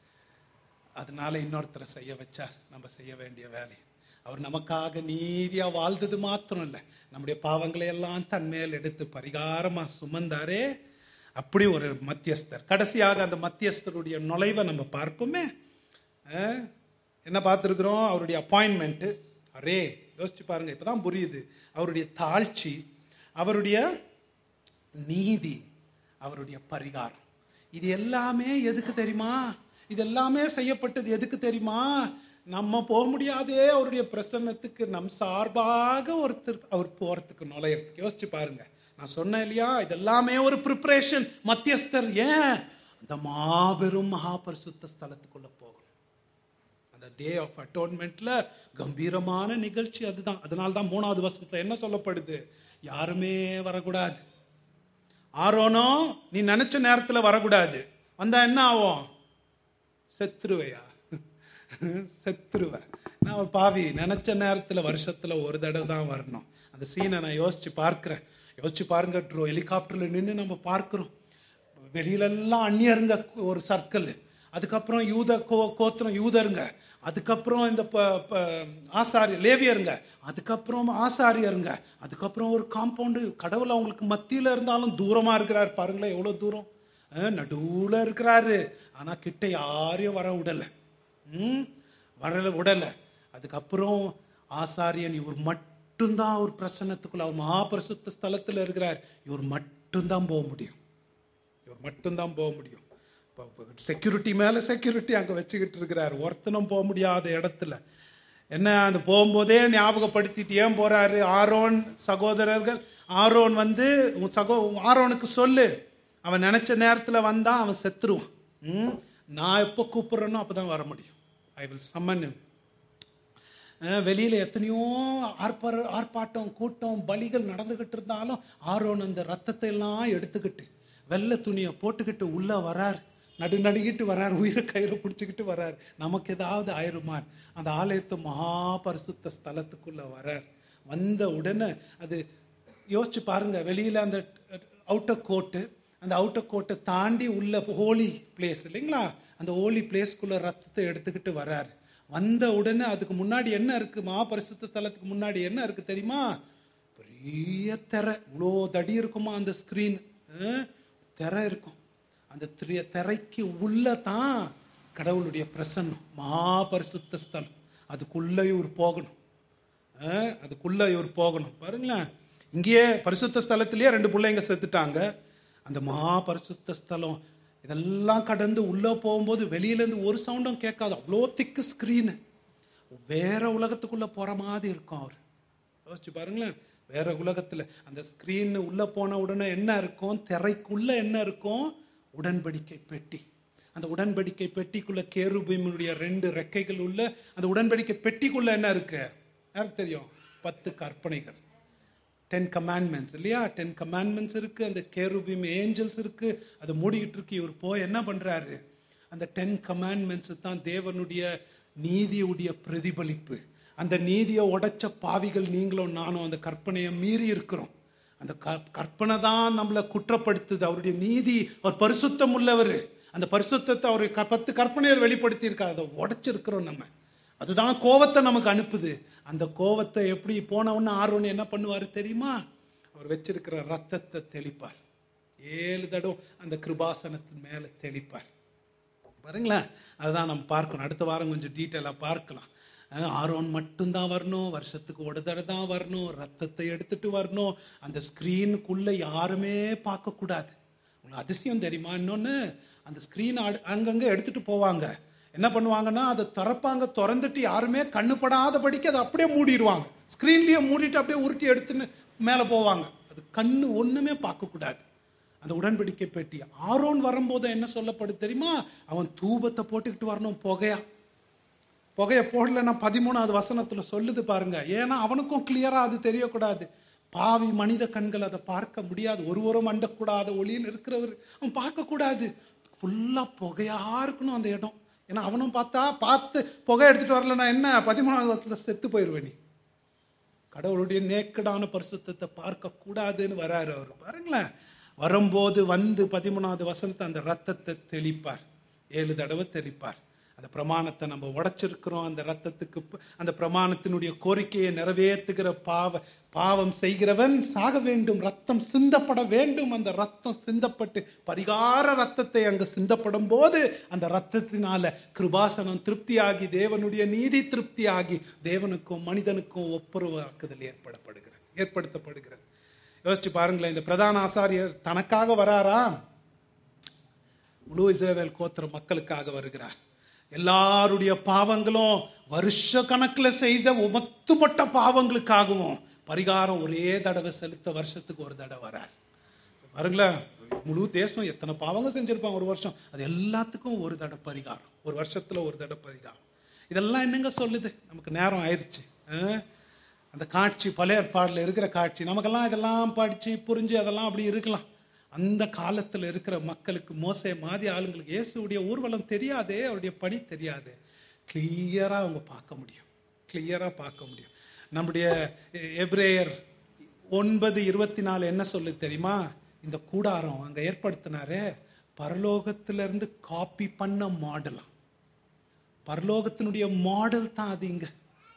அதனால இன்னொருத்தரை செய்ய வச்சார் நம்ம செய்ய வேண்டிய வேலை அவர் நமக்காக நீதியா வாழ்ந்தது மாத்திரம் இல்லை நம்முடைய பாவங்களை எல்லாம் தன் மேல் எடுத்து பரிகாரமா சுமந்தாரே அப்படி ஒரு மத்தியஸ்தர் கடைசியாக அந்த மத்தியஸ்தருடைய நுழைவை நம்ம பார்ப்போமே அஹ், என்ன பார்த்துருக்குறோம் அவருடைய அப்பாயின்மெண்ட்டு அரே யோசிச்சு பாருங்க இப்பதான் புரியுது அவருடைய தாழ்ச்சி அவருடைய நீதி அவருடைய பரிகாரம் இது எல்லாமே எதுக்கு தெரியுமா இது எல்லாமே செய்யப்பட்டது எதுக்கு தெரியுமா நம்ம போக முடியாதே அவருடைய பிரசன்னத்துக்கு நம் சார்பாக ஒருத்தர் அவர் போறதுக்கு நுழையறதுக்கு யோசிச்சு பாருங்க நான் சொன்னேன் இல்லையா இதெல்லாமே ஒரு ப்ரிப்பரேஷன் மத்தியஸ்தர் ஏன் அந்த மாபெரும் மகாபரிசுத்த ஸ்தலத்துக்குள்ள போகணும் அந்த டே ஆஃப் அட்டோன்மெண்ட்ல கம்பீரமான நிகழ்ச்சி அதுதான் அதனால தான் மூணாவது வருஷத்துல என்ன சொல்லப்படுது யாருமே வரக்கூடாது ஆரோனோ நீ நினைச்ச நேரத்துல வரக்கூடாது வந்தா என்ன ஆகும் செத்துருவையா செத்துருவ நான் ஒரு பாவி நினைச்ச நேரத்துல வருஷத்துல ஒரு தடவை தான் வரணும் அந்த சீனை நான் யோசிச்சு பார்க்கிறேன் யோசிச்சு பாருங்க ட்ரோ ஹெலிகாப்டர்ல நின்று நம்ம பார்க்கிறோம் வெளியிலெல்லாம் அந்நியருங்க ஒரு சர்க்கிள் அதுக்கப்புறம் யூத கோ கோத்திரம் யூதருங்க அதுக்கப்புறம் இந்த ப- ப- ஆசாரி லேவியருங்க அதுக்கப்புறம் ஆசாரியருங்க அதுக்கப்புறம் ஒரு காம்பவுண்டு கடவுள் அவங்களுக்கு மத்தியில இருந்தாலும் தூரமா இருக்கிறார் பாருங்களேன் எவ்வளவு தூரம் அஹ், நடுவுல இருக்கிறாரு ஆனா கிட்ட யாரையும் வர விடல ம் வரல விடல அதுக்கப்புறம் ஆசாரியன் இவர் மட்டும்தான் அவர் பிரசன்னத்துக்குள்ள அவர் மகாபிரசுத்த ஸ்தலத்துல இருக்கிறார் இவர் மட்டும்தான் போக முடியும் இவர் மட்டும்தான் போக முடியும் செக்யூரிட்டி மேல செக்யூரிட்டி அங்க வச்சுக்கிட்டு இருக்கிறார் ஒருத்தனும் போக முடியாத இடத்துல என்ன அந்த போகும்போதே ஞாபகப்படுத்திட்டு ஏன் போறாரு ஆரோன் சகோதரர்கள் ஆரோன் வந்து உன் சகோ உன் ஆரோனுக்கு சொல்லு அவன் நினைச்ச நேரத்துல வந்தா அவன் செத்துருவான் ம்? நான் எப்போ கூப்பிடுறேனோ அப்பதான் வர முடியும் ஐ வில் சம்மன் அஹ் வெளியில எத்தனையோ ஆர்ப்பார ஆர்ப்பாட்டம் கூட்டம் பலிகள் நடந்துகிட்டு இருந்தாலும் ஆரோன் அந்த ரத்தத்தை எல்லாம் எடுத்துக்கிட்டு வெள்ளை துணியை போட்டுக்கிட்டு உள்ள வரார் நடு நடுங்கிட்டு வரார் உயிரை கயிறு பிடிச்சிக்கிட்டு வரார் நமக்கு ஏதாவது ஆயிருமார் அந்த ஆலயத்து மகா பரிசுத்த ஸ்தலத்துக்குள்ள வரார் வந்த உடனே அது யோசிச்சு பாருங்க வெளியில அந்த அவுட்டர் கோட்டு அந்த அவுட்டர் கோட்டை தாண்டி உள்ள ஹோலி பிளேஸ் இல்லைங்களா அந்த ஹோலி பிளேஸ்க்குள்ள ரத்தத்தை எடுத்துக்கிட்டு வராரு வந்த உடனே அதுக்கு முன்னாடி என்ன இருக்கு மகாபரிசுத்த ஸ்தலத்துக்கு முன்னாடி என்ன இருக்கு தெரியுமா பெரிய திரை இவ்வளோ தடி இருக்குமா அந்த ஸ்கிரீன் திரை இருக்கும் அந்த திரை- திரைக்கு உள்ள தான் கடவுளுடைய பிரசன்னம் மகாபரிசுத்த ஸ்தலம் அதுக்குள்ள இவர் போகணும் அஹ், அதுக்குள்ள இவர் போகணும் பாருங்களேன் இங்கேயே பரிசுத்த ஸ்தலத்திலேயே ரெண்டு பிள்ளைங்க செத்துட்டாங்க அந்த மகா பரிசுத்த ஸ்தலம் இதெல்லாம் கடந்து உள்ள போகும்போது வெளியில இருந்து ஒரு சவுண்டும் கேட்காது அவ்வளோ திக்கு ஸ்கிரீனு வேற உலகத்துக்குள்ள போற மாதிரி இருக்கும் அவர் யோசிச்சு பாருங்களேன் வேற உலகத்துல அந்த ஸ்கிரீன் உள்ள போன உடனே என்ன இருக்கும் திரைக்குள்ள என்ன இருக்கும் உடன்படிக்கை பெட்டி அந்த உடன்படிக்கை பெட்டிக்குள்ள கேருபீமுடைய ரெண்டு ரெக்கைகள் உள்ள அந்த உடன்படிக்கை பெட்டிக்குள்ள என்ன இருக்கு யாருக்கு தெரியும் பத்து கற்பனைகள் டென் கமாண்ட்மெண்ட்ஸ் இல்லையா டென் கமாண்ட்மெண்ட்ஸ் இருக்கு அந்த கேருபீம் ஏஞ்சல்ஸ் இருக்கு அது மூடிக்கிட்டு இருக்கு இவர் போய் என்ன பண்றாரு அந்த டென் கமாண்ட்மெண்ட்ஸ் தான் தேவனுடைய நீதியுடைய பிரதிபலிப்பு அந்த நீதியை உடைச்ச பாவிகள் நீங்களும் நானும் அந்த கற்பனையை மீறி இருக்கிறோம் அந்த க- கற்பனை தான் நம்மளை குற்றப்படுத்துது அவருடைய நீதி அவர் பரிசுத்தம் உள்ளவர் அந்த பரிசுத்தத்தை அவர் க- பத்து கற்பனைகள் வெளிப்படுத்தி இருக்காரு அதை உடைச்சிருக்கிறோம் நம்ம அதுதான் கோவத்தை நமக்கு அனுப்புது அந்த கோவத்தை எப்படி போன உடனே ஆர்வம் என்ன பண்ணுவாரு தெரியுமா அவர் வச்சிருக்கிற ரத்தத்தை தெளிப்பார் ஏழு தடவை அந்த கிருபாசனத்தின் மேல தெளிப்பார் பாருங்களேன் அதுதான் நம்ம பார்க்கணும் அடுத்த வாரம் கொஞ்சம் டீட்டெயிலாக பார்க்கலாம் அஹ் ஆரோன் மட்டும்தான் வரணும் வருஷத்துக்கு ஒரு தடவை தான் வரணும் ரத்தத்தை எடுத்துட்டு வரணும் அந்த ஸ்க்ரீனுக்குள்ள யாருமே பார்க்கக்கூடாது உங்களுக்கு அதிசயம் தெரியுமா இன்னொன்று அந்த ஸ்க்ரீன் அங்கங்கே எடுத்துட்டு போவாங்க என்ன பண்ணுவாங்கன்னா அதை திறப்பாங்க திறந்துட்டு யாருமே கண்ணு படாதபடிக்கு அதை அப்படியே மூடிடுவாங்க ஸ்க்ரீன்லேயே மூடிட்டு அப்படியே உருட்டி எடுத்துன்னு மேலே போவாங்க அது கண்ணு ஒன்றுமே பார்க்கக்கூடாது அந்த உடன்படிக்கை பெட்டி ஆரோன் வரும்போது என்ன சொல்லப்படுது தெரியுமா அவன் தூபத்தை போட்டுக்கிட்டு வரணும் புகையா புகைய போடலன்னா பதிமூணாவது வசனத்துல சொல்லுது பாருங்க ஏன்னா அவனுக்கும் கிளியரா அது தெரியக்கூடாது பாவி மனித கண்கள் அதை பார்க்க முடியாது ஒருவரும் அண்டக்கூடாத ஒளியில் இருக்கிறவர் அவன் பார்க்க கூடாது ஃபுல்லா புகையா இருக்கணும் அந்த இடம் ஏன்னா அவனும் பார்த்தா பார்த்து புகை எடுத்துட்டு வரலன்னா என்ன பதிமூணாவது வசனத்துல செத்து போயிருவேன் நீ கடவுளுடைய நேக்கடான பரிசுத்தத்தை பார்க்க கூடாதுன்னு வராரு அவர் பாருங்களேன் வரும்போது வந்து பதிமூணாவது வசனத்தை அந்த ரத்தத்தை தெளிப்பார் ஏழு தடவை தெளிப்பார் அந்த பிரமாணத்தை நம்ம உடைச்சிருக்கிறோம் அந்த ரத்தத்துக்கு ப- அந்த பிரமாணத்தினுடைய கோரிக்கையை நிறைவேற்றுகிற பாவ பாவம் செய்கிறவன் சாக வேண்டும் ரத்தம் சிந்தப்பட வேண்டும் அந்த ரத்தம் சிந்தப்பட்டு பரிகார ரத்தத்தை அங்கு சிந்தப்படும் போது அந்த ரத்தத்தினால கிருபாசனம் திருப்தியாகி தேவனுடைய நீதி திருப்தியாகி தேவனுக்கும் மனிதனுக்கும் ஒப்புரவாக்குதல் ஏற்படப்படுகிறது ஏற்படுத்தப்படுகிறது யோசிச்சு பாருங்களேன் இந்த பிரதான ஆசாரியர் தனக்காக வராரா முழு இஸ்ரவேல் கோத்திர மக்களுக்காக வருகிறார் எல்லாருடைய பாவங்களும் வருஷ கணக்கில் செய்த உமத்துப்பட்ட பாவங்களுக்காகவும் பரிகாரம் ஒரே தடவை செலுத்த வருஷத்துக்கு ஒரு தடவை வரார் பாருங்களேன் முழு தேசம் எத்தனை பாவங்கள் செஞ்சிருப்பாங்க ஒரு வருஷம் அது எல்லாத்துக்கும் ஒரு தடவை பரிகாரம் ஒரு வருஷத்துல ஒரு தடவை பரிகாரம் இதெல்லாம் என்னங்க சொல்லுது நமக்கு நேரம் ஆயிடுச்சு ஆ? அந்த காட்சி பழைய ஏற்பாடுல இருக்கிற காட்சி நமக்கெல்லாம் இதெல்லாம் படிச்சு புரிஞ்சு அதெல்லாம் அப்படி இருக்கலாம் அந்த காலத்துல இருக்கிற மக்களுக்கு மோசே மாதிரி ஆளுங்களுக்கு இயேசுடைய ஊர்வலம் தெரியாதே அவருடைய பணி தெரியாது கிளியரா அவங்க பார்க்க முடியும் கிளியரா பார்க்க முடியும் நம்முடைய எ- எபிரேயர் ஒன்பது இருபத்தி நாலு என்ன சொல்லு தெரியுமா இந்த கூடாரம் அங்க ஏற்படுத்தினாரே பரலோகத்திலிருந்து காப்பி பண்ண மாடலாம் பரலோகத்தினுடைய மாடல் தான் அது இங்க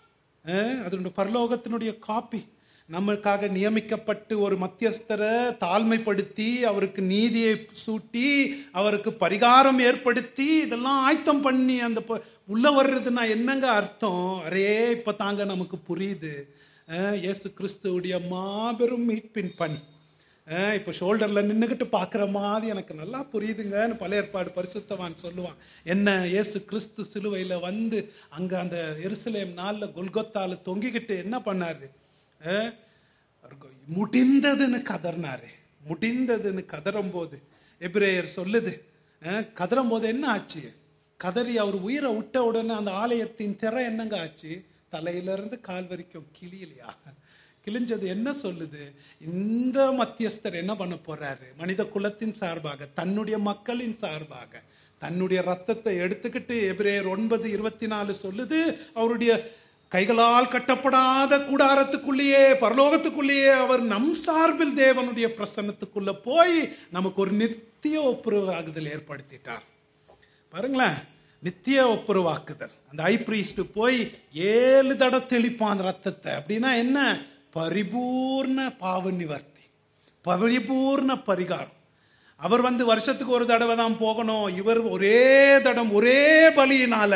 அஹ், அதனுடைய பரலோகத்தினுடைய காப்பி நமக்காக நியமிக்கப்பட்டு ஒரு மத்தியஸ்தரை தாழ்மைப்படுத்தி அவருக்கு நீதியை சூட்டி அவருக்கு பரிகாரம் ஏற்படுத்தி இதெல்லாம் ஆயத்தம் பண்ணி அந்த ப- உள்ள வர்றதுன்னா என்னங்க அர்த்தம் அரே இப்ப தாங்க நமக்கு புரியுது அஹ், இயேசு கிறிஸ்துவுடைய மாபெரும் மீட்பின் பணி அஹ் இப்போ ஷோல்டர்ல நின்னுகிட்டு பார்க்குற மாதிரி எனக்கு நல்லா புரியுதுங்கன்னு பழைய ஏற்பாடு பரிசுத்தவான் சொல்லுவான் என்ன இயேசு கிறிஸ்து சிலுவையில வந்து அங்க அந்த எருசலேம் நாள்ல கொல்கொத்தால தொங்கிக்கிட்டு என்ன பண்ணாரு அஹ் அவருக்கு முடிந்ததுன்னு கதறினாரு முடிந்ததுன்னு கதறும் போது எபிரேயர் சொல்லுது அஹ் கதறும் போது என்ன ஆச்சு கதறி அவர் உயிரை விட்ட உடனே அந்த ஆலயத்தின் திரை என்னங்க ஆச்சு தலையில இருந்து கால் வரைக்கும் கிளியலையா கிழிஞ்சது என்ன சொல்லுது இந்த மத்தியஸ்தர் என்ன பண்ண போறாரு மனித குலத்தின் சார்பாக தன்னுடைய மக்களின் சார்பாக தன்னுடைய ரத்தத்தை எடுத்துக்கிட்டு எபிரேயர் ஒன்பது இருபத்தி நாலு சொல்லுது அவருடைய கைகளால் கட்டப்படாத கூடாரத்துக்குள்ளேயே பரலோகத்துக்குள்ளேயே அவர் நம் சார்பில் தேவனுடைய பிரசன்னத்துக்குள்ள போய் நமக்கு ஒரு நித்திய ஒப்புரவாகுதல் ஏற்படுத்திட்டார் பாருங்களேன் நித்திய ஒப்புரவாக்குதல் அந்த ஐ பிரீஸ்ட் போய் ஏழு தடவை தெளிப்பான் அந்த ரத்தத்தை அப்படின்னா என்ன பரிபூர்ண பாவ நிவர்த்தி பரிபூர்ண பரிகாரம் அவர் வந்து வருஷத்துக்கு ஒரு தடவை தான் போகணும் இவர் ஒரே தடம் ஒரே பலியினால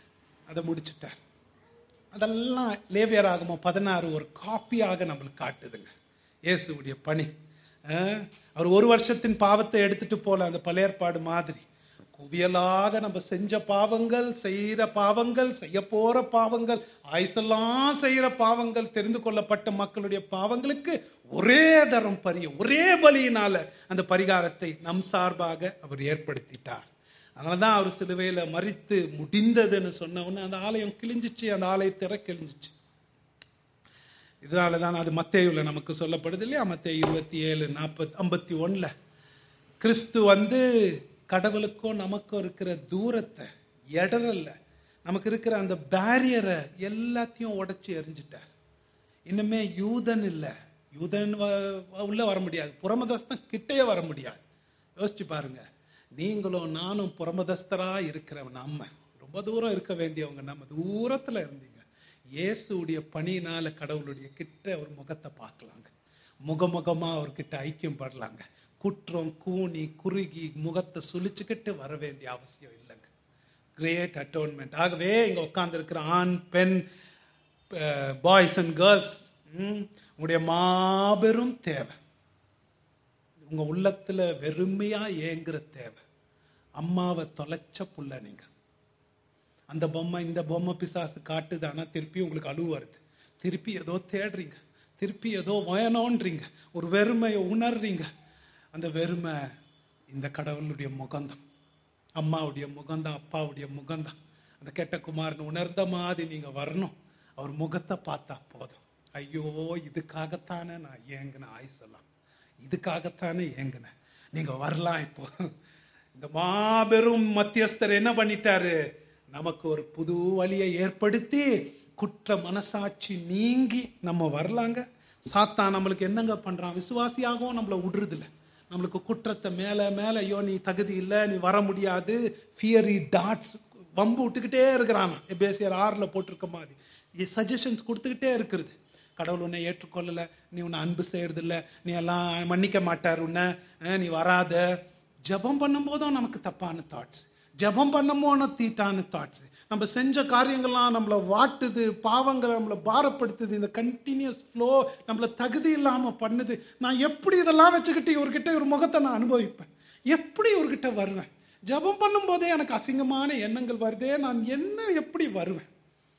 அதை முடிச்சிட்டார் அதெல்லாம் லேவியராகமோ பதினாறு ஒரு காப்பியாக நம்மளுக்கு காட்டுதுங்க இயேசுவுடைய பணி அஹ், அவர் ஒரு வருஷத்தின் பாவத்தை எடுத்துட்டு போல அந்த பழையற்பாடு மாதிரி குவியலாக நம்ம செஞ்ச பாவங்கள் செய்யற பாவங்கள் செய்ய போற பாவங்கள் ஆயுசெல்லாம் செய்யற பாவங்கள் தெரிந்து கொள்ளப்பட்ட மக்களுடைய பாவங்களுக்கு ஒரே தரம் பரிய ஒரே பலியினால அந்த பரிகாரத்தை நம் சார்பாக அவர் ஏற்படுத்திட்டார் அதனால தான் அவர் சிலுவையில மறித்து முடிந்ததுன்னு சொன்ன உடனே அந்த ஆலயம் கிழிஞ்சிச்சு அந்த ஆலயத்திற கிழிஞ்சிச்சு இதனால தான் அது மத்தேயுல நமக்கு சொல்லப்படுது இல்லையா மத்தேயு இருபத்தி ஏழு நாற்பத்தி ஐம்பத்தி ஒண்ணுல கிறிஸ்து வந்து கடவுளுக்கும் நமக்கும் இருக்கிற தூரத்தை இடரல்ல நமக்கு இருக்கிற அந்த பேரியரை எல்லாத்தையும் உடைச்சி எறிஞ்சிட்டார் இன்னுமே யூதன் இல்லை யூதன் வ- உள்ள வர முடியாது புறமதஸ்தன் கிட்டே வர முடியாது யோசிச்சு பாருங்க நீங்களும் நானும் புறமதஸ்தரா இருக்கிறவன் நம்ம ரொம்ப தூரம் இருக்க வேண்டியவங்க நம்ம தூரத்துல இருந்தீங்க இயேசுடைய பணியினால கடவுளுடைய கிட்ட ஒரு முகத்தை பார்க்கலாங்க முகமுகமா அவர்கிட்ட ஐக்கியம் படலாங்க குற்றம் கூனி குறுகி முகத்தை சுழிச்சுக்கிட்டு வர வேண்டிய அவசியம் இல்லைங்க கிரேட் அட்டோன்மெண்ட் ஆகவே இங்க உட்கார்ந்து இருக்கிற ஆண் பெண் பாய்ஸ் அண்ட் கேர்ள்ஸ் உங்களுடைய மாபெரும் தேவை உங்க உள்ளத்துல வெறுமையா ஏங்குற தேவை அம்மாவை தொலைச்ச புள்ள நீங்க அந்த பொம்மை இந்த பொம்மை பிசாசு காட்டுது ஆனா திருப்பி உங்களுக்கு அழுவு வருது திருப்பி ஏதோ தேடுறீங்க திருப்பி ஏதோ வேணும்ன்றீங்க ஒரு வெறுமையை உணர்றீங்க அந்த வெறுமை இந்த கடவுளுடைய முகம்தான் அம்மாவுடைய முகம்தான் அப்பாவுடைய முகம்தான் அந்த கெட்ட குமாரன் உணர்ந்த மாதிரி நீங்க வரணும் அவர் முகத்தை பார்த்தா போதும் ஐயோ இதுக்காகத்தானே நான் ஏங்கின ஆயுசெல்லாம் இதுக்காகத்தானே ஏங்கினேன் நீங்க வரலாம் இப்போ இந்த மாபெரும் மத்தியஸ்தர் என்ன பண்ணிட்டாரு நமக்கு ஒரு புது வழியை ஏற்படுத்தி குற்ற மனசாட்சி நீங்கி நம்ம வரலாங்க சாத்தான் நம்மளுக்கு என்னங்க பண்றான் விசுவாசியாகவும் நம்மளை விடுறதில்ல நம்மளுக்கு குற்றத்தை மேலே மேலே ஐயோ நீ தகுதி இல்லை நீ வர முடியாது ஃபியரி டாட்ஸ் வம்பு விட்டுக்கிட்டே இருக்கிறான் எபேசியர் ஆறில் போட்டிருக்க மாதிரி சஜஷன்ஸ் கொடுத்துக்கிட்டே இருக்கிறது கடவுள் உன்னை ஏற்றுக்கொள்ளலை நீ உன்னை அன்பு செய்யறதில்ல நீ எல்லாம் மன்னிக்க மாட்டார் உன்னை அஹ், நீ வராத ஜெபம் பண்ணும்போதும் நமக்கு தப்பான தாட்ஸ் ஜெபம் பண்ணும்போது தீட்டான தாட்ஸ் நம்ம செஞ்ச காரியங்கள்லாம் நம்மளை வாட்டுது பாவங்களை நம்மளை பாரப்படுத்துது இந்த கண்டினியூஸ் ஃப்ளோ நம்மளை தகுதி இல்லாமல் பண்ணுது நான் எப்படி இதெல்லாம் வச்சுக்கிட்டு இவர்கிட்ட ஒரு முகத்தை நான் அனுபவிப்பேன் எப்படி இவர்கிட்ட வருவேன் ஜெபம் பண்ணும்போதே எனக்கு அசிங்கமான எண்ணங்கள் வருதே நான் என்ன எப்படி வருவேன்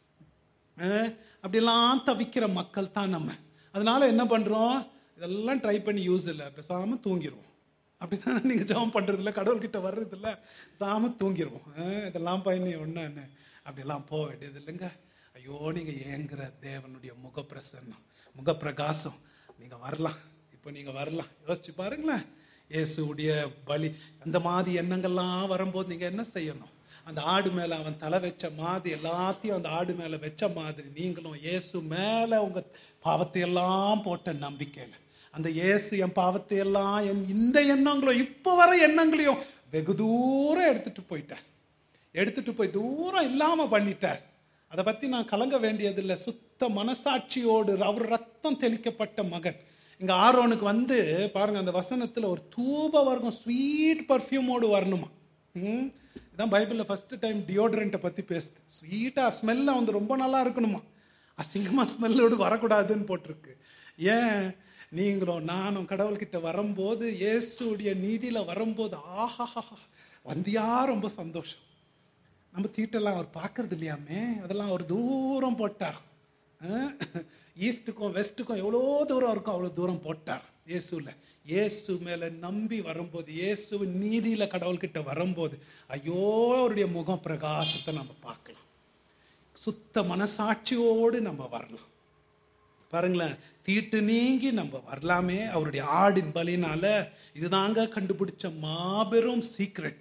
அஹ், அப்படிலாம் தவிக்கிற மக்கள் தான் நம்ம அதனால என்ன பண்றோம் இதெல்லாம் ட்ரை பண்ணி யூஸ் இல்லை பேசாம தூங்கிடுவோம் அப்படிதான் நீங்க ஜெபம் பண்றது இல்ல கடவுள்கிட்ட வர்றது இல்ல சாம தூங்கிடுவோம் அஹ், இதெல்லாம் பண்ணி ஒண்ணு என்ன அப்படியெல்லாம் போக வேண்டியது இல்லைங்க ஐயோ நீங்க ஏங்குற தேவனுடைய முகப்பிரசன்னம் முகப்பிரகாசம் நீங்க வரலாம் இப்போ நீங்க வரலாம் யோசிச்சு பாருங்களேன் இயேசுடைய பலி அந்த மாதிரி எண்ணங்கள்லாம் வரும்போது நீங்க என்ன செய்யணும் அந்த ஆடு மேல அவன் தலை வச்ச மாதிரி எல்லாத்தையும் அந்த ஆடு மேல வச்ச மாதிரி நீங்களும் இயேசு மேல உங்க பாவத்தை எல்லாம் போட்ட நம்பிக்கையில அந்த இயேசு என் பாவத்தை எல்லாம் என் இந்த எண்ணங்களும் இப்போ வர எண்ணங்களையும் வெகு தூரம் எடுத்துட்டு போயிட்டார் எடுத்துட்டு போய் தூரம் இல்லாம பண்ணிட்டார் அதை பத்தி நான் கலங்க வேண்டியதில்லை சுத்த மனசாட்சியோடு அவர் ரத்தம் தெளிக்கப்பட்ட மகன் இங்க ஆரோனுக்கு வந்து பாருங்க அந்த வசனத்துல ஒரு தூப வர்க்கம் ஸ்வீட் பர்ஃப்யூமோடு வரணுமா ம் இதான் பைபிள்ல ஃபர்ஸ்ட் டைம் டியோட்ரண்ட்டை பத்தி பேசுது ஸ்வீட்டா ஸ்மெல்ல வந்து ரொம்ப நல்லா இருக்கணுமா அசிங்கமா ஸ்மெல்லோடு வரக்கூடாதுன்னு போட்டிருக்கு ஏன் நீங்களும் நானும் கடவுள்கிட்ட வரும்போது இயேசுடைய நீதியில வரும்போது ஆஹா வந்தியா ரொம்ப சந்தோஷம் நம்ம தீட்டெல்லாம் அவர் பார்க்கறது இல்லையாமே அதெல்லாம் அவர் தூரம் போட்டார் அஹ், ஈஸ்ட்டுக்கும் வெஸ்ட்டுக்கும் எவ்வளோ தூரம் இருக்கும் அவ்வளோ தூரம் போட்டார் இயேசுல இயேசு மேல நம்பி வரும்போது இயேசுவின் நீதியில கடவுள்கிட்ட வரும்போது ஐயோ அவருடைய முகம் பிரகாசத்தை நம்ம பார்க்கலாம் சுத்த மனசாட்சியோடு நம்ம வரலாம் பாருங்களேன் தீட்டு நீங்கி நம்ம வரலாமே அவருடைய ஆடின் பலினால இதுதாங்க கண்டுபிடிச்ச மாபெரும் சீக்ரெட்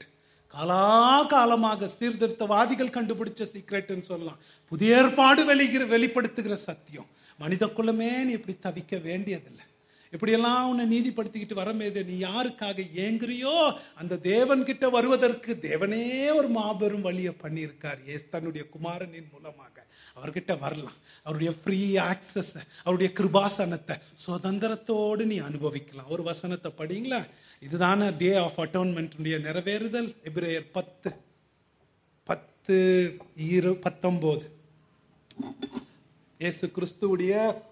காலாகாலமாக சீர்திருத்தவாதிகள் கண்டுபிடிச்ச சீக்ரெட்னு சொல்லலாம் புதிய ஏற்பாடு வெளிகிற வெளிப்படுத்துகிற சத்தியம் மனித குலமே நீ இப்படி தவிக்க வேண்டியதில்லை இப்படியெல்லாம் உன்னை நீதிப்படுத்திக்கிட்டு வரமேது நீ யாருக்காக ஏங்குறியோ அந்த தேவன்கிட்ட வருவதற்கு தேவனே ஒரு மாபெரும் வழியை பண்ணியிருக்கார் ஏஸ் தன்னுடைய குமாரனின் மூலமாக அவர்கிட்ட வரலாம் அவருடைய ஃப்ரீ ஆக்சஸ் அவருடைய கிருபாசனத்தை சுதந்திரத்தோடு நீ அனுபவிக்கலாம் ஒரு வசனத்தை படிங்களா இதுதானே டே ஆஃப் அட்டோன்மெண்ட்டுடைய நிறைவேறுதல் எபிரேயர் பத்து பத்து இரு பத்தொம்போது இயேசு கிறிஸ்துவுடைய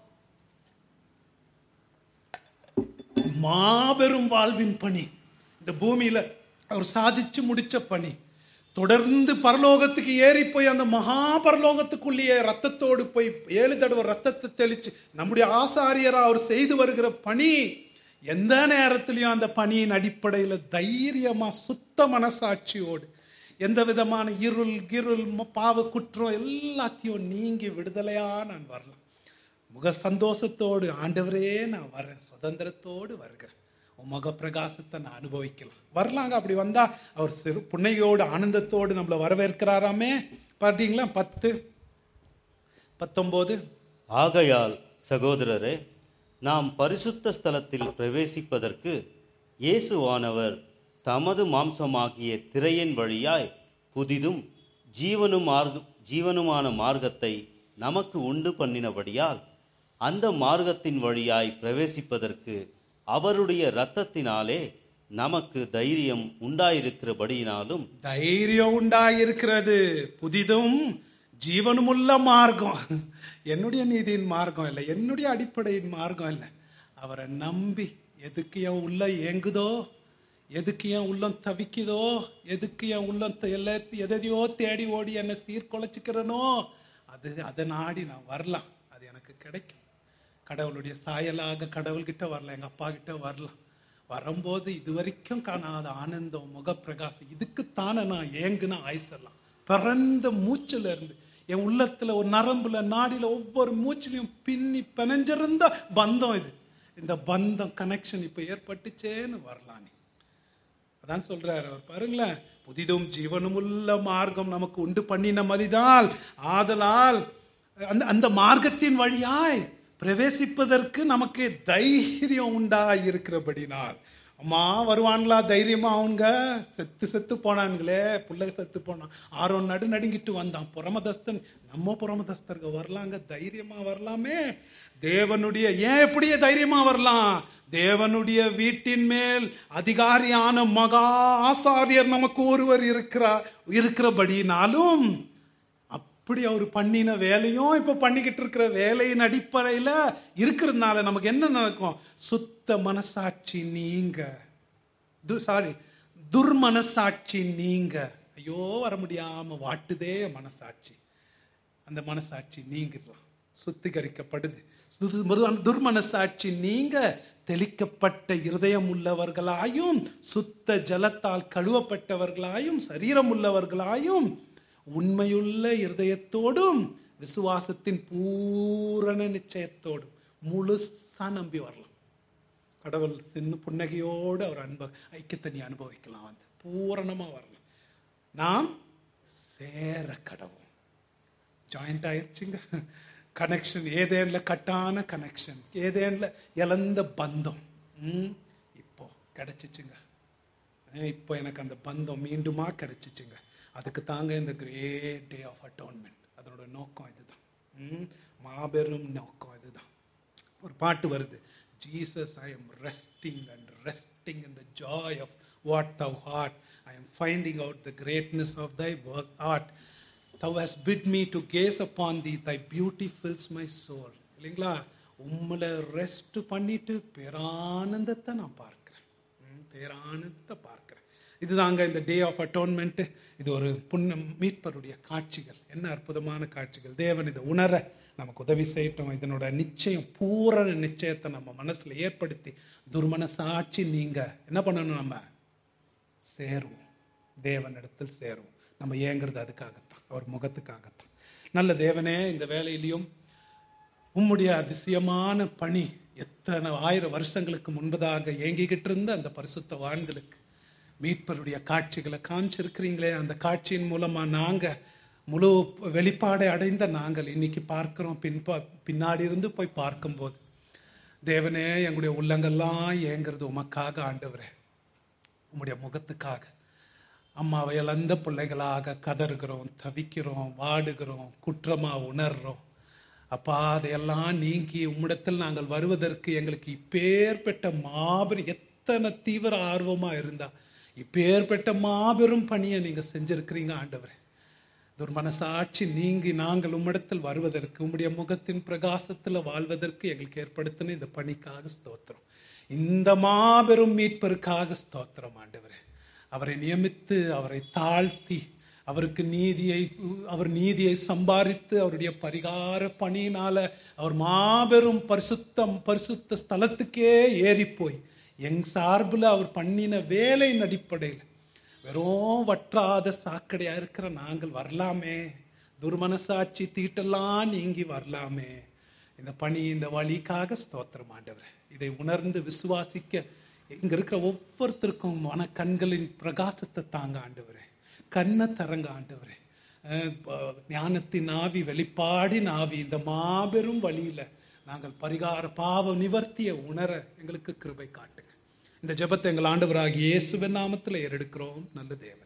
மாபெரும் வாழ்வின் பணி இந்த பூமியில அவர் சாதிச்சு முடிச்ச பணி தொடர்ந்து பரலோகத்துக்கு ஏறி போய் அந்த மகா பரலோகத்துக்குள்ளேயே ரத்தத்தோடு போய் ஏழு தடவை ரத்தத்தை தெளிச்சு நம்முடைய ஆசாரியரா அவர் செய்து வருகிற பணி எந்த நேரத்திலையும் அந்த பணியின் அடிப்படையில் தைரியமா சுத்த மனசாட்சியோடு எந்த விதமான இருள் கிருள் ம- பாவ குற்றம் எல்லாத்தையும் நீங்கி விடுதலையா நான் வரலாம் முக சந்தோஷத்தோடு ஆண்டவரே நான் வரேன் சுதந்திரத்தோடு வருகிறேன் உன் முக பிரகாசத்தை நான் அனுபவிக்கலாம் வரலாங்க அப்படி வந்தா அவர் சிறு புன்னையோடு ஆனந்தத்தோடு நம்மளை வரவேற்கிறாராமே பார்த்தீங்களா பத்து பத்தொம்போது ஆகையால் சகோதரரே நாம் பரிசுத்த ஸ்தலத்தில் பிரவேசிப்பதற்கு இயேசுவானவர் தமது மாம்சமாகிய திரையின் வழியாய் புதிதும் ஜீவனும் மார்க ஜீவனுமான மார்க்கத்தை நமக்கு உண்டு பண்ணினபடியால் அந்த மார்க்கத்தின் வழியாய் பிரவேசிப்பதற்கு அவருடைய இரத்தத்தினாலே நமக்கு தைரியம் உண்டாயிருக்கிறபடியினாலும் தைரியம் உண்டாயிருக்கிறது புதிதும் ஜீவனுமுள்ள மார்க்கம் என்னுடைய நீதியின் மார்க்கம் இல்லை என்னுடைய அடிப்படையின் மார்க்கம் இல்லை அவரை நம்பி எதுக்கு என் உள்ள ஏங்குதோ எதுக்கு என் உள்ளம் தவிக்குதோ எதுக்கு என் உள்ளம் த- எல்லாத்தையும் எதையோ தேடி ஓடி என்னை சீர்குலைச்சிக்கிறனோ அது அதை நாடி நான் வரலாம் அது எனக்கு கிடைக்கும் கடவுளுடைய சாயலாக கடவுள்கிட்ட வரலாம் எங்க அப்பா கிட்ட வரலாம் வரும்போது இதுவரைக்கும் காணாத ஆனந்தம் முகப்பிரகாசம் இதுக்குத்தானே நான் ஏங்குன ஆயுசெல்லாம் பிறந்த மூச்சுல இருந்து என் உள்ளத்துல ஒரு நரம்புல நாடியில ஒவ்வொரு மூச்சிலையும் பின்னி பிணைஞ்சிருந்த பந்தம் இது இந்த பந்தம் கனெக்ஷன் இப்ப ஏற்பட்டுச்சேன்னு வரலாம் நீ அதான் சொல்றாரு அவர் பாருங்களேன் புதிதும் ஜீவனுமுள்ள மார்க்கம் நமக்கு உண்டு பண்ணின மதிதால் ஆதலால் அந்த அந்த மார்க்கத்தின் வழியாய் பிரவேசிப்பதற்கு நமக்கு தைரியம் உண்டாய் இருக்கிறபடினால் அம்மா வருவான்களா தைரியமா அவங்க செத்து செத்து போனானுங்களே பிள்ளை செத்து போனான் ஆரோ நடு நடுங்கிட்டு வந்தான் புறமதஸ்தன் நம்ம புறமதஸ்தர்கள் வரலாங்க தைரியமா வரலாமே தேவனுடைய ஏன் எப்படியே தைரியமா வரலாம் தேவனுடைய வீட்டின் மேல் அதிகாரியான மகா ஆசாரியர் நமக்கு ஒருவர் இருக்கிறார் இருக்கிறபடினாலும் அப்படி அவர் பண்ணின வேலையும் இப்ப பண்ணிக்கிட்டு இருக்கிற வேலையின் அடிப்படையில இருக்கிறதுனால நமக்கு என்ன நடக்கும் சுத்த மனசாட்சி நீங்க சாரி துர்மனசாட்சி நீங்க ஐயோ வர முடியாம வாட்டுதே மனசாட்சி அந்த மனசாட்சி நீங்கிடலாம் சுத்திகரிக்கப்படுது துர்- துர்மனசாட்சி நீங்க தெளிக்கப்பட்ட இருதயம் உள்ளவர்களாயும் சுத்த ஜலத்தால் கழுவப்பட்டவர்களாயும் சரீரம் உள்ளவர்களாயும் உண்மையுள்ள இருதயத்தோடும் விசுவாசத்தின் பூரண நிச்சயத்தோடும் முழுசா நம்பி வரலாம் கடவுள் சின்ன புன்னகையோடு அவர் அன்ப ஐக்கியத்தை நீ அனுபவிக்கலாம் வந்து பூரணமா வரலாம் நாம் சேர கடவுள் ஜாயிண்ட் ஆயிடுச்சுங்க கனெக்ஷன் ஏதேன்ல கட்டான கனெக்ஷன் ஏதேன்ல இழந்த பந்தம் ம், இப்போ கிடைச்சிச்சுங்க அஹ் இப்போ எனக்கு அந்த பந்தம் மீண்டுமா கிடைச்சிச்சுங்க அதுக்கு தாங்க இந்த கிரேட் டே ஆஃப் அட்டோன்மெண்ட் அதனோட நோக்கம் இதுதான் ம், மாபெரும் நோக்கம் இதுதான் ஒரு பாட்டு வருது Jesus I am resting and resting in the joy of what thou heart I am finding out the greatness of thy work art thou hast bid me to gaze upon thee thy beauty fills my soul இல்லைங்களா உம்மளை rest பண்ணிட்டு பேரானந்தத்தை நான் பார்க்கிறேன் ம், பேரானந்தத்தை பார்க்கிறேன் இதுதாங்க இந்த டே of atonement இது ஒரு புண்ண மீட்பருடைய காட்சிகள் என்ன அற்புதமான காட்சிகள் தேவன் இதை உணர நமக்கு உதவி செய்யட்டும் இதனோட நிச்சயம் பூரண நிச்சயத்தை நம்ம மனசுல ஏற்படுத்தி துர்மனசாட்சி நீங்க என்ன பண்ணணும் நம்ம சேருவோம் தேவனிடத்தில் சேருவோம் நம்ம ஏங்குறது அதுக்காகத்தான் அவர் முகத்துக்காகத்தான் நல்ல தேவனே இந்த வேலையிலையும் உம்முடைய அதிசயமான பணி எத்தனை ஆயிரம் வருஷங்களுக்கு முன்பதாக ஏங்கிக்கிட்டு இருந்த அந்த பரிசுத்த வான்களுக்கு மீட்பருடைய காட்சிகளை காமிச்சிருக்கிறீங்களே அந்த காட்சியின் மூலமா நாங்க முழு வெளிப்பாடை அடைந்த நாங்கள் இன்னைக்கு பார்க்கிறோம் பின்பா பின்னாடி இருந்து போய் பார்க்கும்போது தேவனே எங்களுடைய உள்ளங்கள்லாம் ஏங்குறது உமக்காக ஆண்டவரே உம்முடைய முகத்துக்காக அம்மாவை இழந்த பிள்ளைகளாக கதறுகிறோம் தவிக்கிறோம் வாடுகிறோம் குற்றமா உணர்றோம் அப்பா அதையெல்லாம் நீங்கி உம்மிடத்தில் நாங்கள் வருவதற்கு எங்களுக்கு இப்பேற்பட்ட மாபெரும் எத்தனை தீவிர ஆர்வமா இருந்தா இப்பேற்பட்ட மாபெரும் பணியை நீங்க செஞ்சிருக்கிறீங்க ஆண்டவரே துர்மனசாட்சி நீங்கி நாங்கள் உம்மிடத்தில் வருவதற்கு உம்முடைய முகத்தின் பிரகாசத்துல வாழ்வதற்கு எங்களுக்கு ஏற்படுத்தின இந்த பணிக்காக ஸ்தோத்திரம் இந்த மாபெரும் மீட்பருக்காக ஸ்தோத்திரம் ஆண்டவரே அவரை நியமித்து அவரை தாழ்த்தி அவருக்கு நீதியை அவர் நீதியை சம்பாதித்து அவருடைய பரிகார பணியினால அவர் மாபெரும் பரிசுத்தம் பரிசுத்த ஸ்தலத்துக்கே ஏறி போய் எங் சார்புல அவர் பண்ணின வேலையின் அடிப்படையில் வெறும் வற்றாத சாக்கடையா இருக்கிற நாங்கள் வரலாமே துர்மனசாட்சி தீட்டெல்லாம் நீங்கி வரலாமே இந்த பணி இந்த வழிக்காக ஸ்தோத்திரம் ஆண்டவர் இதை உணர்ந்து விசுவாசிக்க இங்க இருக்கிற ஒவ்வொருத்தருக்கும் மன கண்களின் பிரகாசத்தை தாங்க ஆண்டவரே கண்ணை தரங்க ஆண்டவரே அஹ் ப- ஞானத்தின் ஆவி வெளிப்பாடின் ஆவி இந்த மாபெரும் வழியில நாங்கள் பரிகார பாவ நிவர்த்திய உணர எங்களுக்கு கிருபை காட்டுங்க இந்த ஜெபத்தை எங்கள் ஆண்டவராகிய இயேசுவின் நாமத்தில் ஏறெடுக்கிறோம் நல்ல தேவன்